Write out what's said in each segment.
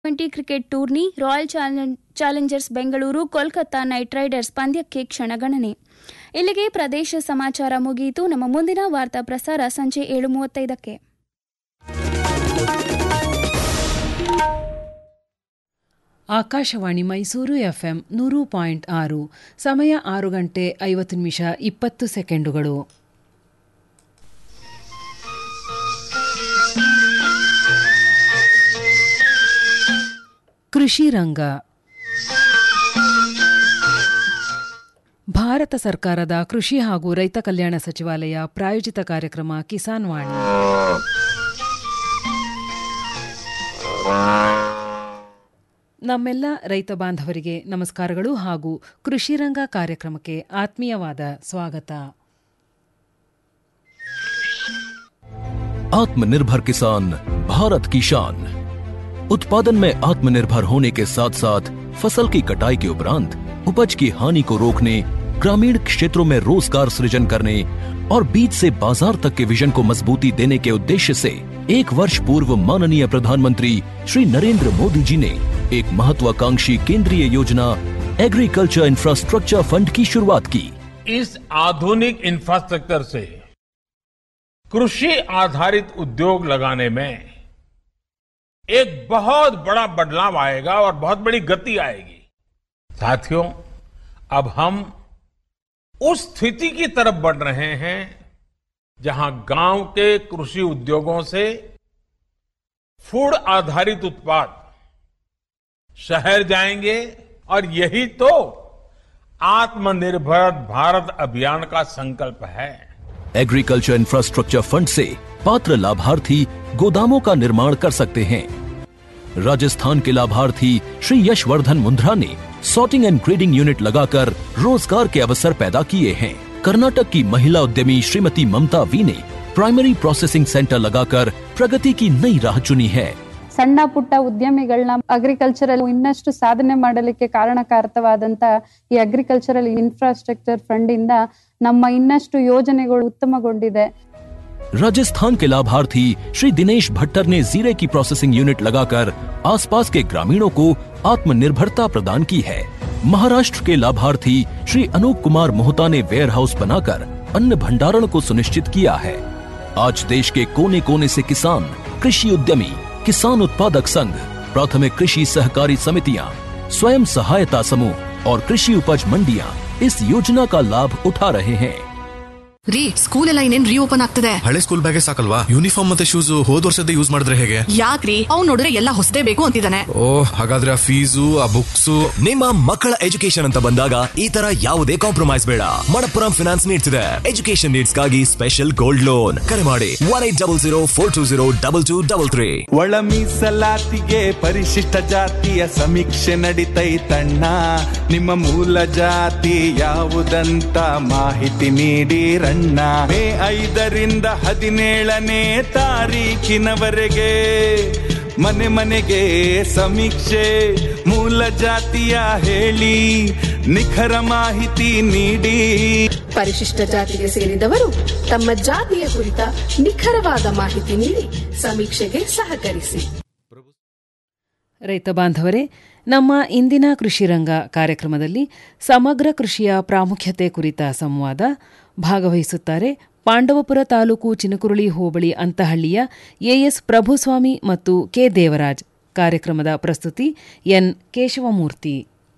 Twenty cricket tourney royal ಚಾಲೆಂ- challengers Bengaluru Kolkata knight riders ಪಂದ್ಯಕ್ಕೆ ಕ್ಷಣಗಣನೆ ಇಲ್ಲಿಗೆ ಪ್ರದೇಶ ಸಮಾಚಾರ ಮುಗಿಯಿತು ನಮ್ಮ ಮುಂದಿನ ವಾರ್ತಾ ಪ್ರಸಾರ ಸಂಜೆ ಏಳು ಮೂವತ್ತೈದಕ್ಕೆ ಆಕಾಶವಾಣಿ ಮೈಸೂರು ಎಫ್ಎಂ ನೂರು ಪಾಯಿಂಟ್ ಆರು ಸಮಯ ಆರು ಗಂಟೆ ಐವತ್ತು ನಿಮಿಷ ಇಪ್ಪತ್ತು ಸೆಕೆಂಡುಗಳು ಕೃಷಿ ರಂಗ ಭಾರತ ಸರ್ಕಾರದ ಕೃಷಿ ಹಾಗೂ ರೈತ ಕಲ್ಯಾಣ ಸಚಿವಾಲಯ ಪ್ರಾಯೋಜಿತ ಕಾರ್ಯಕ್ರಮ ಕಿಸಾನ್ ವಾಣಿ ನಮ್ಮೆಲ್ಲ ರೈತ ಬಾಂಧವರಿಗೆ ನಮಸ್ಕಾರಗಳು ಹಾಗೂ ಕೃಷಿ ರಂಗ ಕಾರ್ಯಕ್ರಮಕ್ಕೆ ಆತ್ಮೀಯವಾದ ಸ್ವಾಗತ आत्मनिर्भर किसान भारत की शान उत्पादन में आत्मनिर्भर होने के साथ साथ फसल की कटाई के उपरांत उपज की हानि को रोकने ग्रामीण क्षेत्रों में रोजगार सृजन करने और बीज से बाजार तक के विजन को मजबूती देने के उद्देश्य से एक वर्ष पूर्व माननीय प्रधानमंत्री श्री नरेंद्र मोदी जी ने एक महत्वाकांक्षी केंद्रीय योजना एग्रीकल्चर इंफ्रास्ट्रक्चर फंड की शुरुआत की इस आधुनिक इंफ्रास्ट्रक्चर से कृषि आधारित उद्योग लगाने में एक बहुत बड़ा बदलाव आएगा और बहुत बड़ी गति आएगी साथियों अब हम उस स्थिति की तरफ बढ़ रहे हैं जहां गांव के कृषि उद्योगों से फूड आधारित उत्पाद शहर जाएंगे और यही तो आत्मनिर्भर भारत अभियान का संकल्प है एग्रीकल्चर इंफ्रास्ट्रक्चर फंड से पात्र लाभार्थी गोदामों का निर्माण कर सकते हैं राजस्थान के लाभार्थी श्री यशवर्धन मुंद्रा ने सॉर्टिंग एंड ग्रेडिंग यूनिट लगाकर रोजगार के अवसर पैदा किए हैं कर्नाटक की महिला उद्यमी श्रीमती ममता वी ने प्राइमरी प्रोसेसिंग सेंटर लगाकर प्रगति की नई राह चुनी है ಸಣ್ಣ ಪುಟ್ಟ ಉದ್ಯಮಿಗಳನ್ನ ಅಗ್ರಿಕಲ್ಚರಲ್ ಇನ್ನಷ್ಟು ಸಾಧನೆ ಮಾಡಲಿಕ್ಕೆ ಕಾರಣಕಾರಕವಾದಂತ ಈ ಅಗ್ರಿಕಲ್ಚರಲ್ ಇನ್ಫ್ರಾಸ್ಟ್ರಕ್ಚರ್ ಫಂಡ್ ಇಂದ ನಮ್ಮ ಇನ್ನಷ್ಟು ಯೋಜನೆಗಳು ಉತ್ತಮಗೊಂಡಿದೆ राजस्थान के लाभार्थी श्री दिनेश भट्टर ने जीरे की प्रोसेसिंग यूनिट लगाकर आसपास के ग्रामीणों को आत्मनिर्भरता प्रदान की है महाराष्ट्र के लाभार्थी श्री अनूप कुमार मोहता ने वेयर हाउस बनाकर अन्न भंडारण को सुनिश्चित किया है आज देश के कोने कोने से किसान कृषि उद्यमी किसान उत्पादक संघ प्राथमिक कृषि सहकारी समितियां स्वयं सहायता समूह और कृषि उपज मंडियां इस योजना का लाभ उठा रहे हैं ರೀ ಸ್ಕೂಲ್ ಎಲ್ಲ ಇನ್ನೇನ್ ರೀಓಪನ್ ಆಗ್ತದೆ ಹಳೆ ಸ್ಕೂಲ್ ಬ್ಯಾಗೆ ಸಾಕಲ್ವಾ ಯೂನಿಫಾರ್ಮ್ ಮತ್ತೆ ಶೂಸ್ ಹೋದ್ ವರ್ಷದ ಯೂಸ್ ಮಾಡಿದ್ರೆ ಹೇಗೆ ಯಾಕ್ರಿ ಅವ್ನ್ ನೋಡಿದ್ರೆ ಎಲ್ಲ ಹೊಸದೇ ಬೇಕು ಅಂತಿದ್ದಾನೆ ಓ ಹಾಗಾದ್ರೆ ಆ ಫೀಸು ಆ ಬುಕ್ಸ್ ನಿಮ್ಮ ಮಕ್ಕಳ ಎಜುಕೇಶನ್ ಅಂತ ಬಂದಾಗ ಈ ತರ ಯಾವುದೇ ಕಾಂಪ್ರಮೈಸ್ ಬೇಡ ಮಣಪ್ಪುರಂ ಫಿನಾನ್ಸ್ ನೀಡ್ತಿದೆ ಎಜುಕೇಶನ್ ನೀಡ್ಸ್ಗಾಗಿ ಸ್ಪೆಷಲ್ ಗೋಲ್ಡ್ ಲೋನ್ ಕರೆ ಮಾಡಿ one eight double zero four two zero double two double three ಒಳ ಮೀಸಲಾತಿಗೆ ಪರಿಶಿಷ್ಟ ಜಾತಿಯ ಸಮೀಕ್ಷೆ ನಡಿತೈತಣ್ಣ ನಿಮ್ಮ ಮೂಲ ಜಾತಿ ಯಾವುದಂತ ಮಾಹಿತಿ ನೀಡಿರಣ್ಣ ಮೇ ಐದರಿಂದ ಹದಿನೇಳನೇ ತಾರೀಕಿನವರೆಗೆ ಮನೆ ಮನೆಗೆ ಸಮೀಕ್ಷೆ ಮೂಲ ಜಾತಿಯ ಹೇಳಿ ನಿಖರ ಮಾಹಿತಿ ನೀಡಿ ಪರಿಶಿಷ್ಟ ಜಾತಿಗೆ ಸೇರಿದವರು ತಮ್ಮ ಜಾತಿಯ ಕುರಿತ ನಿಖರವಾದ ಮಾಹಿತಿ ನೀಡಿ ಸಮೀಕ್ಷೆಗೆ ಸಹಕರಿಸಿ ರೈತ ಬಾಂಧವರೇ ನಮ್ಮ ಇಂದಿನ ಕೃಷಿ ರಂಗ ಕಾರ್ಯಕ್ರಮದಲ್ಲಿ ಸಮಗ್ರ ಕೃಷಿಯ ಪ್ರಾಮುಖ್ಯತೆ ಕುರಿತ ಸಂವಾದ ಭಾಗವಹಿಸುತ್ತಾರೆ ಪಾಂಡವಪುರ ತಾಲೂಕು ಚಿನಕುರುಳಿ ಹೋಬಳಿ ಅಂತಹಳ್ಳಿಯ ಎಎಸ್ ಪ್ರಭುಸ್ವಾಮಿ ಮತ್ತು ಕೆ ದೇವರಾಜ್ ಕಾರ್ಯಕ್ರಮದ ಪ್ರಸ್ತುತಿ ಎನ್ ಕೇಶವಮೂರ್ತಿ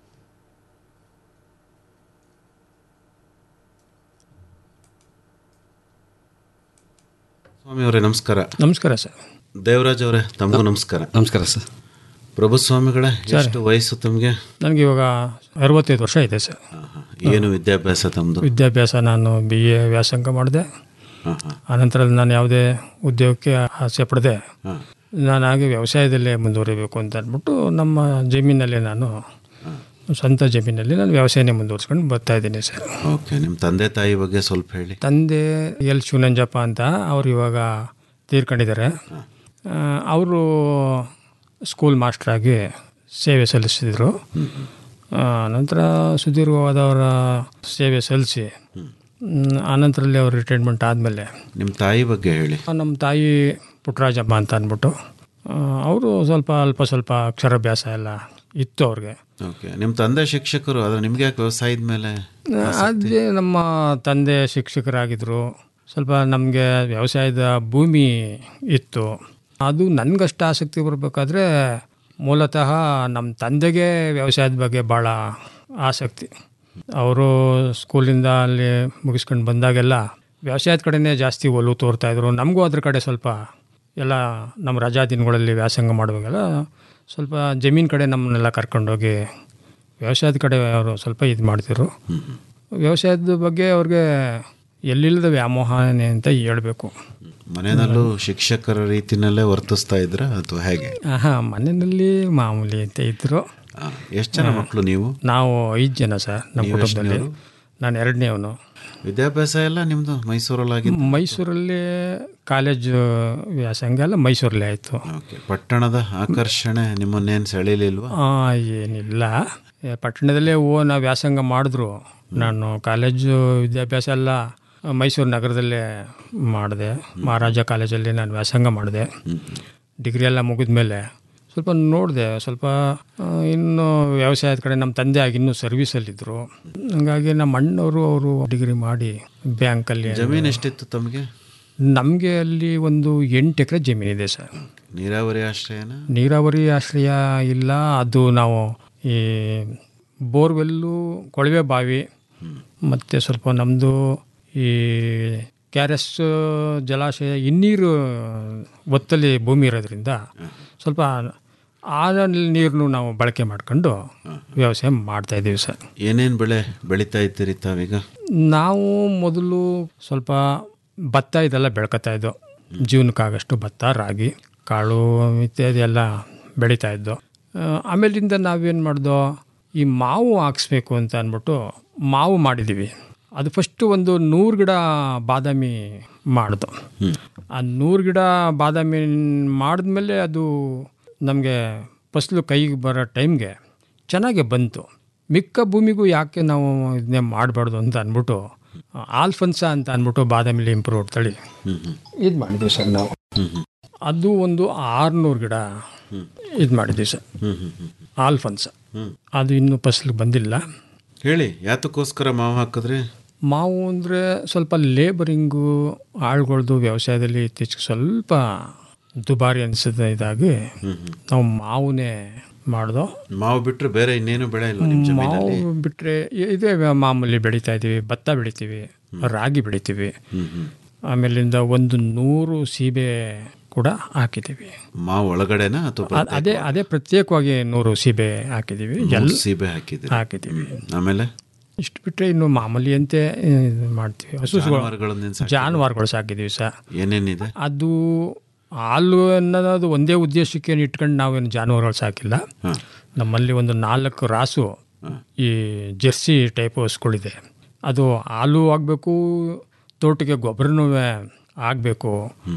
ಸ್ವಾಮಿ ಅವರೇ ನಮಸ್ಕಾರ ನಮಸ್ಕಾರ ಸರ್ ದೇವರಾಜ್ ಅವರೇ ತಮಗೂ ನಮಸ್ಕಾರ ನಮಸ್ಕಾರ ಸರ್ ಪ್ರಭು ಸ್ವಾಮಿಗಳೇ ಎಷ್ಟು ವಯಸ್ಸು ತಮಗೆ ನನಗೆ ಇವಾಗ ಅರವತ್ತೈದು ವರ್ಷ ಇದೆ ಸರ್ ಏನು ವಿದ್ಯಾಭ್ಯಾಸ ತಮ್ಮದು ವಿದ್ಯಾಭ್ಯಾಸ ನಾನು ಬಿ ಎ ವ್ಯಾಸಂಗ ಮಾಡಿದೆ ಆನಂತರ ನಾನು ಯಾವುದೇ ಉದ್ಯೋಗಕ್ಕೆ ಆಸೆ ಪಡದೆ ನಾನು ಹಾಗೆ ವ್ಯವಸಾಯದಲ್ಲೇ ಮುಂದುವರಿಬೇಕು ಅಂತ ಅಂದ್ಬಿಟ್ಟು ನಮ್ಮ ಜಮೀನಲ್ಲಿ ನಾನು ಸ್ವಂತ ಜಮೀನಲ್ಲಿ ನಾನು ವ್ಯವಸಾಯನೇ ಮುಂದುವರ್ಸ್ಕೊಂಡು ಬರ್ತಾ ಇದ್ದೀನಿ ಸರ್ ಓಕೆ ನಿಮ್ಮ ತಂದೆ ತಾಯಿ ಬಗ್ಗೆ ಸ್ವಲ್ಪ ಹೇಳಿ ತಂದೆ ಎಲ್ ಶಿವನಂಜಪ್ಪ ಅಂತ ಅವ್ರು ಇವಾಗ ತೀರ್ಕೊಂಡಿದ್ದಾರೆ ಅವರು ಸ್ಕೂಲ್ ಮಾಸ್ಟ್ರಾಗಿ ಸೇವೆ ಸಲ್ಲಿಸಿದರು ನಂತರ ಸುದೀರ್ಘವಾದವರ ಸೇವೆ ಸಲ್ಲಿಸಿ ಆನಂತರಲ್ಲಿ ಅವರು ರಿಟೈರ್ಮೆಂಟ್ ಆದಮೇಲೆ ನಿಮ್ಮ ತಾಯಿ ಬಗ್ಗೆ ಹೇಳಿ ನಮ್ಮ ತಾಯಿ ಪುಟ್ಟರಾಜಮ್ಮ ಅಂತ ಅಂದ್ಬಿಟ್ಟು ಅವರು ಸ್ವಲ್ಪ ಅಲ್ಪ ಸ್ವಲ್ಪ ಅಕ್ಷರಾಭ್ಯಾಸ ಎಲ್ಲ ಇತ್ತು ಅವ್ರಿಗೆ ಓಕೆ ನಿಮ್ಮ ತಂದೆ ಶಿಕ್ಷಕರು ಆದರೆ ನಿಮ್ಗೆ ಯಾಕೆ ವ್ಯವಸಾಯದ ಮೇಲೆ ಅದೇ ನಮ್ಮ ತಂದೆ ಶಿಕ್ಷಕರಾಗಿದ್ದರು ಸ್ವಲ್ಪ ನಮಗೆ ವ್ಯವಸಾಯದ ಭೂಮಿ ಇತ್ತು ಅದು ನನಗಷ್ಟು ಆಸಕ್ತಿ ಬರಬೇಕಾದ್ರೆ ಮೂಲತಃ ನಮ್ಮ ತಂದೆಗೆ ವ್ಯವಸಾಯದ ಬಗ್ಗೆ ಭಾಳ ಆಸಕ್ತಿ ಅವರು ಸ್ಕೂಲಿಂದ ಅಲ್ಲಿ ಮುಗಿಸ್ಕೊಂಡು ಬಂದಾಗೆಲ್ಲ ವ್ಯವಸಾಯದ ಕಡೆನೇ ಜಾಸ್ತಿ ಒಲವು ತೋರ್ತಾಯಿದ್ರು ನಮಗೂ ಅದ್ರ ಕಡೆ ಸ್ವಲ್ಪ ಎಲ್ಲ ನಮ್ಮ ರಜಾ ದಿನಗಳಲ್ಲಿ ವ್ಯಾಸಂಗ ಮಾಡುವಾಗೆಲ್ಲ ಸ್ವಲ್ಪ ಜಮೀನು ಕಡೆ ನಮ್ಮನ್ನೆಲ್ಲ ಕರ್ಕೊಂಡೋಗಿ ವ್ಯವಸಾಯದ ಕಡೆ ಅವರು ಸ್ವಲ್ಪ ಇದು ಮಾಡ್ತಿದ್ರು ವ್ಯವಸಾಯದ ಬಗ್ಗೆ ಅವ್ರಿಗೆ ಎಲ್ಲಿಲ್ಲದ ವ್ಯಾಮೋಹನೆ ಅಂತ ಹೇಳ್ಬೇಕು ಮನೆಯಲ್ಲೂ ಶಿಕ್ಷಕರ ರೀತಿನಲ್ಲೇ ವರ್ತಿಸ್ತಾ ಇದ್ರ ಅಥವಾ ಹೇಗೆ ಹಾಂ ಮನೆಯಲ್ಲಿ ಮಾಮೂಲಿ ಅಂತ ಇದ್ದರು ಎಷ್ಟು ಜನ ಮಕ್ಕಳು ನೀವು ನಾವು ಐದು ಜನ ಸರ್ ನಮ್ಮ ನೀವು ಕುಟುಂಬದಲ್ಲಿ ಎಷ್ಟನೇವ್ರು? ನಾನು ಎರಡನೇವನು ವಿದ್ಯಾಭ್ಯಾಸ ಎಲ್ಲ ನಿಮ್ದು ಮೈಸೂರಲ್ಲಾಗಿದ್ದು ಮೈಸೂರಲ್ಲಿ ಕಾಲೇಜು ವ್ಯಾಸಂಗ ಎಲ್ಲ ಮೈಸೂರಲ್ಲೇ ಆಯಿತು ಓಕೆ ಪಟ್ಟಣದ ಆಕರ್ಷಣೆ ನಿಮ್ಮನ್ನೇನು ಸೆಳೀಲಿಲ್ವಾ ಏನಿಲ್ಲ ಏ, ಪಟ್ಟಣದಲ್ಲೇ ಓ ನಾವು ವ್ಯಾಸಂಗ ಮಾಡಿದ್ರು ನಾನು ಕಾಲೇಜು ವಿದ್ಯಾಭ್ಯಾಸ ಎಲ್ಲ ಮೈಸೂರು ನಗರದಲ್ಲೇ ಮಾಡಿದೆ ಮಹಾರಾಜ ಕಾಲೇಜಲ್ಲಿ ನಾನು ವ್ಯಾಸಂಗ ಮಾಡಿದೆ ಡಿಗ್ರಿ ಎಲ್ಲ ಮುಗಿದ ಮೇಲೆ ಸ್ವಲ್ಪ ನೋಡಿದೆ ಸ್ವಲ್ಪ ಆ, ಇನ್ನು ವ್ಯವಸಾಯದ ಕಡೆ ನಮ್ಮ ತಂದೆ ಆಗಿ ಇನ್ನೂ ಸರ್ವೀಸಲ್ಲಿದ್ದರು ಹಂಗಾಗಿ ನಮ್ಮ ಅಣ್ಣವರು ಅವರು ಡಿಗ್ರಿ ಮಾಡಿ ಬ್ಯಾಂಕಲ್ಲಿ ಜಮೀನು ಎಷ್ಟಿತ್ತು ತಮಗೆ ನಮಗೆ ಅಲ್ಲಿ ಒಂದು ಎಂಟು ಎಕರೆ ಜಮೀನಿದೆ ಸರ್ ನೀರಾವರಿ ಆಶ್ರಯನ ನೀರಾವರಿ ಆಶ್ರಯ ಇಲ್ಲ ಅದು ನಾವು ಈ ಬೋರ್ವೆಲ್ಲು ಕೊಳವೆ ಬಾವಿ ಮತ್ತು ಸ್ವಲ್ಪ ನಮ್ಮದು ಈ ಕೆ ಆರ್ ಎಸ್ ಜಲಾಶಯ ಹಿನ್ನೀರು ಒತ್ತಲ್ಲಿ ಭೂಮಿ ಇರೋದ್ರಿಂದ ಸ್ವಲ್ಪ ಆ ನೀರನ್ನು ನಾವು ಬಳಕೆ ಮಾಡ್ಕೊಂಡು ವ್ಯವಸಾಯ ಮಾಡ್ತಾ ಇದ್ದೀವಿ ಸರ್ ಏನೇನು ಬೆಳೆ ಬೆಳೀತಾ ಇದ್ದೀರಿ ತಾವೀಗ ನಾವು ಮೊದಲು ಸ್ವಲ್ಪ ಭತ್ತ ಇದೆಲ್ಲ ಬೆಳ್ಕೊತಾ ಇದ್ದೋ ಜೀವನಕ್ಕಾಗಷ್ಟು ಭತ್ತ ರಾಗಿ ಕಾಳು ಇತ್ಯಾದಿ ಎಲ್ಲ ಬೆಳೀತಾ ಇದ್ದೋ ಆ, ಆಮೇಲಿಂದ ನಾವೇನು ಮಾಡ್ದೋ ಈ ಮಾವು ಹಾಕ್ಸ್ಬೇಕು ಅಂತ ಅಂದ್ಬಿಟ್ಟು ಮಾವು ಮಾಡಿದ್ದೀವಿ ಅದು ಫಸ್ಟು ಒಂದು ನೂರು ಗಿಡ ಬಾದಾಮಿ ಮಾಡ್ದು ಆ ನೂರು ಗಿಡ ಬಾದಾಮಿ ಮಾಡಿದ್ಮೇಲೆ ಅದು ನಮಗೆ ಫಸಲು ಕೈಗೆ ಬರೋ ಟೈಮ್ಗೆ ಚೆನ್ನಾಗೆ ಬಂತು ಮಿಕ್ಕ ಭೂಮಿಗೂ ಯಾಕೆ ನಾವು ಇದನ್ನೇ ಮಾಡಬಾರ್ದು ಅಂತ ಅಂದ್ಬಿಟ್ಟು ಆಲ್ಫನ್ಸಾ ಅಂತ ಅಂದ್ಬಿಟ್ಟು ಬಾದಾಮಿಲಿ ಇಂಪ್ರೂವ್ ತಳಿ ಇದು ಮಾಡಿದ್ವಿ ಸರ್ ನಾವು ಅದು ಒಂದು ಆರುನೂರು ಗಿಡ ಇದು ಮಾಡಿದ್ವಿ ಸರ್ ಆಲ್ಫನ್ಸ ಅದು ಇನ್ನೂ ಫಸಲಿಗೆ ಬಂದಿಲ್ಲ ಹೇಳಿ ಯಾತಕ್ಕೋಸ್ಕರ ಮಾವು ಹಾಕಿದ್ರಿ ಮಾವು ಅಂದರೆ ಸ್ವಲ್ಪ ಲೇಬರಿಂಗು ಆಳುಗಳ್ದು ವ್ಯವಸಾಯದಲ್ಲಿ ಇತ್ತೀಚೆಗೆ ಸ್ವಲ್ಪ ದುಬಾರಿ ಅನಿಸಿದ ಇದಾಗಿ ನಾವು ಮಾವುನೇ ಮಾಡ್ದೋ ಮಾವು ಬಿಟ್ಟರೆ ಬೇರೆ ಇನ್ನೇನು ಬೆಳೆ ಇಲ್ಲ ನಿಮ್ಮ ಜಮೀನಲ್ಲಿ ಮಾವು ಬಿಟ್ಟರೆ ಇದೇ ಮಾಮೂಲಿ ಬೆಳೀತಾ ಇದ್ದೀವಿ ಭತ್ತ ಬೆಳಿತೀವಿ ರಾಗಿ ಬೆಳಿತೀವಿ ಆಮೇಲಿಂದ ಒಂದು ನೂರು ಸೀಬೆ ಕೂಡ ಹಾಕಿದ್ದೀವಿ ಮಾವು ಒಳಗಡೆನಾ ಅಥವಾ ಅದ್- ಅದೇ ಅದೇ ಪ್ರತ್ಯೇಕವಾಗಿ ನೂರು ಸೀಬೆ ಹಾಕಿದ್ದೀವಿ ನೂರು ಎಲ್ಲ ಸೀಬೆ ಹಾಕಿದ್ದೀರಿ. ಹಾಕಿದ್ದೀವಿ ಆಮೇಲೆ ಇಷ್ಟು ಬಿಟ್ಟರೆ ಇನ್ನು ಮಾಮೂಲಿಯಂತೆ ಇದು ಮಾಡ್ತೀವಿ ಜಾನುವಾರುಗಳನ್ನೇನ್ ಸಾಕಿದ್ದೀರಾ? ಜಾನುವಾರುಗಳು ಸಾಕಿದ್ದೀವಿ ಸರ್ ಏನೇನಿದೆ ಅದು ಹಾಲು ಅನ್ನೋದು ಒಂದೇ ಉದ್ದೇಶಕ್ಕೆ ಇಟ್ಕೊಂಡು ನಾವೇನು ಜಾನುವಾರುಗಳು ಸಾಕಿಲ್ಲ ನಮ್ಮಲ್ಲಿ ಒಂದು ನಾಲ್ಕು ರಾಸು ಈ ಜೆರ್ಸಿ ಟೈಪ್ ಹಸುಗಳಿದೆ ಅದು ಹಾಲು ಆಗಬೇಕು ತೋಟಕ್ಕೆ ಗೊಬ್ಬರನೂ ಆಗಬೇಕು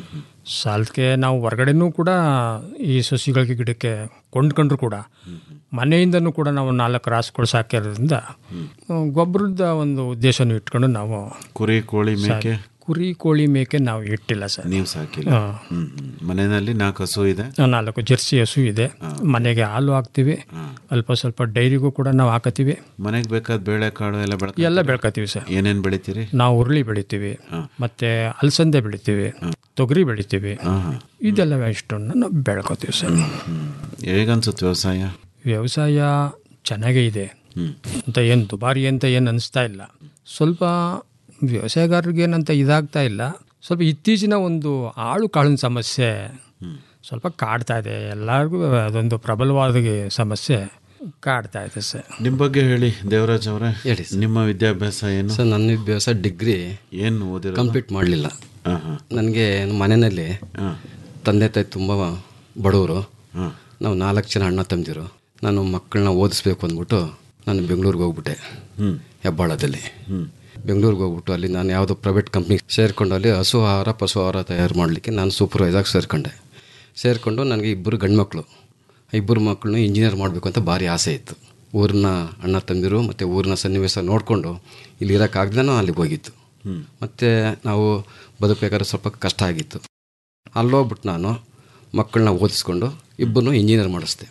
ಸಾಲಕ್ಕೆ ನಾವು ಹೊರಗಡೆನೂ ಕೂಡ ಈ ಸಸಿಗಳಿಗೆ ಗಿಡಕ್ಕೆ ಕೊಂಡ್ಕೊಂಡ್ರು ಕೂಡ ಮನೆಯಿಂದನೂ ಕೂಡ ನಾವು ನಾಲ್ಕು ರಾಸುಗಳು ಸಾಕಿರೋದ್ರಿಂದ ಗೊಬ್ಬರದ ಒಂದು ಉದ್ದೇಶನೂ ಇಟ್ಕೊಂಡು ನಾವು ಕುರಿ ಕೋಳಿ ಮೇಕೆ ಸಾಕಿ- ಕುರಿ ಕೋಳಿ ಮೇಕೆ ನಾವು ಇಟ್ಟಿಲ್ಲ ಸರ್ ನೀವು ಸಾಕಿಲ್ಲ ಹಾ. ಹ್ಮ್, ಹ್ಮ್. ಮನೆಯಲ್ಲಿ ನಾಲ್ಕು ಹಸು ಇದೆ ನಾಲ್ಕು ಜರ್ಸಿ ಹಸು ಇದೆ ಮನೆಗೆ ಹಾಲು ಹಾಕ್ತೀವಿ ಅಲ್ಪ ಸ್ವಲ್ಪ ಡೈರಿಗೂ ಕೂಡ ನಾವು ಹಾಕತ್ತೀವಿ ಮನೆಗೆ ಬೇಕಾದ ಬೇಳೆ ಕಾಳು ಎಲ್ಲ ಬೆಳಕ ಎಲ್ಲ ಬೆಳ್ಕತ್ತೀವಿ ಸರ್ ಏನೇನು ಬೆಳಿತೀರಿ ನಾವು ಹುರುಳಿ ಬೆಳಿತೀವಿ ಮತ್ತೆ ಅಲಸಂದೆ ಬೆಳಿತೀವಿ ತೊಗರಿ ಬೆಳಿತೀವಿ ಇದೆಲ್ಲ ಇಷ್ಟನ್ನು ನಾವು ಬೆಳ್ಕೊತೀವಿ ಸರ್ ಹೇಗನ್ಸುತ್ತೆ ವ್ಯವಸಾಯ ವ್ಯವಸಾಯ ಚೆನ್ನಾಗೇ ಇದೆ ಅಂತ ಏನು ದುಬಾರಿ ಅಂತ ಏನು ಅನಿಸ್ತಾ ಇಲ್ಲ ಸ್ವಲ್ಪ ವ್ಯವಸಾಯಗಾರರಿಗೆ ಏನಂತ ಇದಾಗ್ತಾ ಇಲ್ಲ ಸ್ವಲ್ಪ ಇತ್ತೀಚಿನ ಒಂದು ಆಳು ಕಾಳಿನ ಸಮಸ್ಯೆ ಸ್ವಲ್ಪ ಕಾಡ್ತಾ ಇದೆ ಎಲ್ಲರಿಗೂ ಅದೊಂದು ಪ್ರಬಲವಾದ ಸಮಸ್ಯೆ ಕಾಡ್ತಾ ಇದೆ ಸರ್ ನಿಮ್ಮ ಬಗ್ಗೆ ಹೇಳಿ ದೇವರಾಜ್ ಅವರೇ ಹೇಳಿ ನಿಮ್ಮ ವಿದ್ಯಾಭ್ಯಾಸ ಏನು ಸರ್ ನನ್ನ ವಿದ್ಯಾಭ್ಯಾಸ ಡಿಗ್ರಿ ಏನು ಓದಿರೋದು ಕಂಪ್ಲೀಟ್ ಮಾಡಲಿಲ್ಲ ಹಾಂ ಹಾಂ ನನಗೆ ಮನೆಯಲ್ಲಿ ತಂದೆ ತಾಯಿ ತುಂಬ ಬಡವರು ಹಾಂ ನಾವು ನಾಲ್ಕು ಜನ ಅಣ್ಣ ತಮ್ಮದಿರು ನಾನು ಮಕ್ಕಳನ್ನ ಓದಿಸ್ಬೇಕು ಅಂದ್ಬಿಟ್ಟು ನಾನು ಬೆಂಗಳೂರಿಗೆ ಹೋಗ್ಬಿಟ್ಟೆ ಹ್ಞೂ ಹೆಬ್ಬಾಳದಲ್ಲಿ ಹ್ಞೂ ಬೆಂಗಳೂರಿಗೆ ಹೋಗ್ಬಿಟ್ಟು ಅಲ್ಲಿ ನಾನು ಯಾವುದೋ ಪ್ರೈವೇಟ್ ಕಂಪ್ನಿ ಸೇರಿಕೊಂಡು ಅಲ್ಲಿ ಹಸು ಆಹಾರ ಪಶು ಆಹಾರ ತಯಾರು ಮಾಡಲಿಕ್ಕೆ ನಾನು ಸೂಪರ್ವೈಸಾಗಿ ಸೇರಿಕೊಂಡೆ ಸೇರಿಕೊಂಡು ನನಗೆ ಇಬ್ಬರು ಗಂಡ್ಮಕ್ಳು ಇಬ್ಬರು ಮಕ್ಕಳನ್ನ ಇಂಜಿನಿಯರ್ ಮಾಡಬೇಕು ಅಂತ ಭಾರಿ ಆಸೆ ಇತ್ತು ಊರಿನ ಅಣ್ಣ ತಂದಿರು ಮತ್ತು ಊರಿನ ಸನ್ನಿವೇಶ ನೋಡಿಕೊಂಡು ಇಲ್ಲಿ ಇರೋಕ್ಕಾಗ್ದೇ ನಾನು ಅಲ್ಲಿಗೆ ಹೋಗಿತ್ತು ಮತ್ತು ನಾವು ಬದುಕಬೇಕಾದ್ರೆ ಸ್ವಲ್ಪ ಕಷ್ಟ ಆಗಿತ್ತು ಅಲ್ಲೋಗ್ಬಿಟ್ಟು ನಾನು ಮಕ್ಕಳನ್ನ ಓದಿಸ್ಕೊಂಡು ಇಬ್ಬರನ್ನು ಇಂಜಿನಿಯರ್ ಮಾಡಿಸ್ದೆ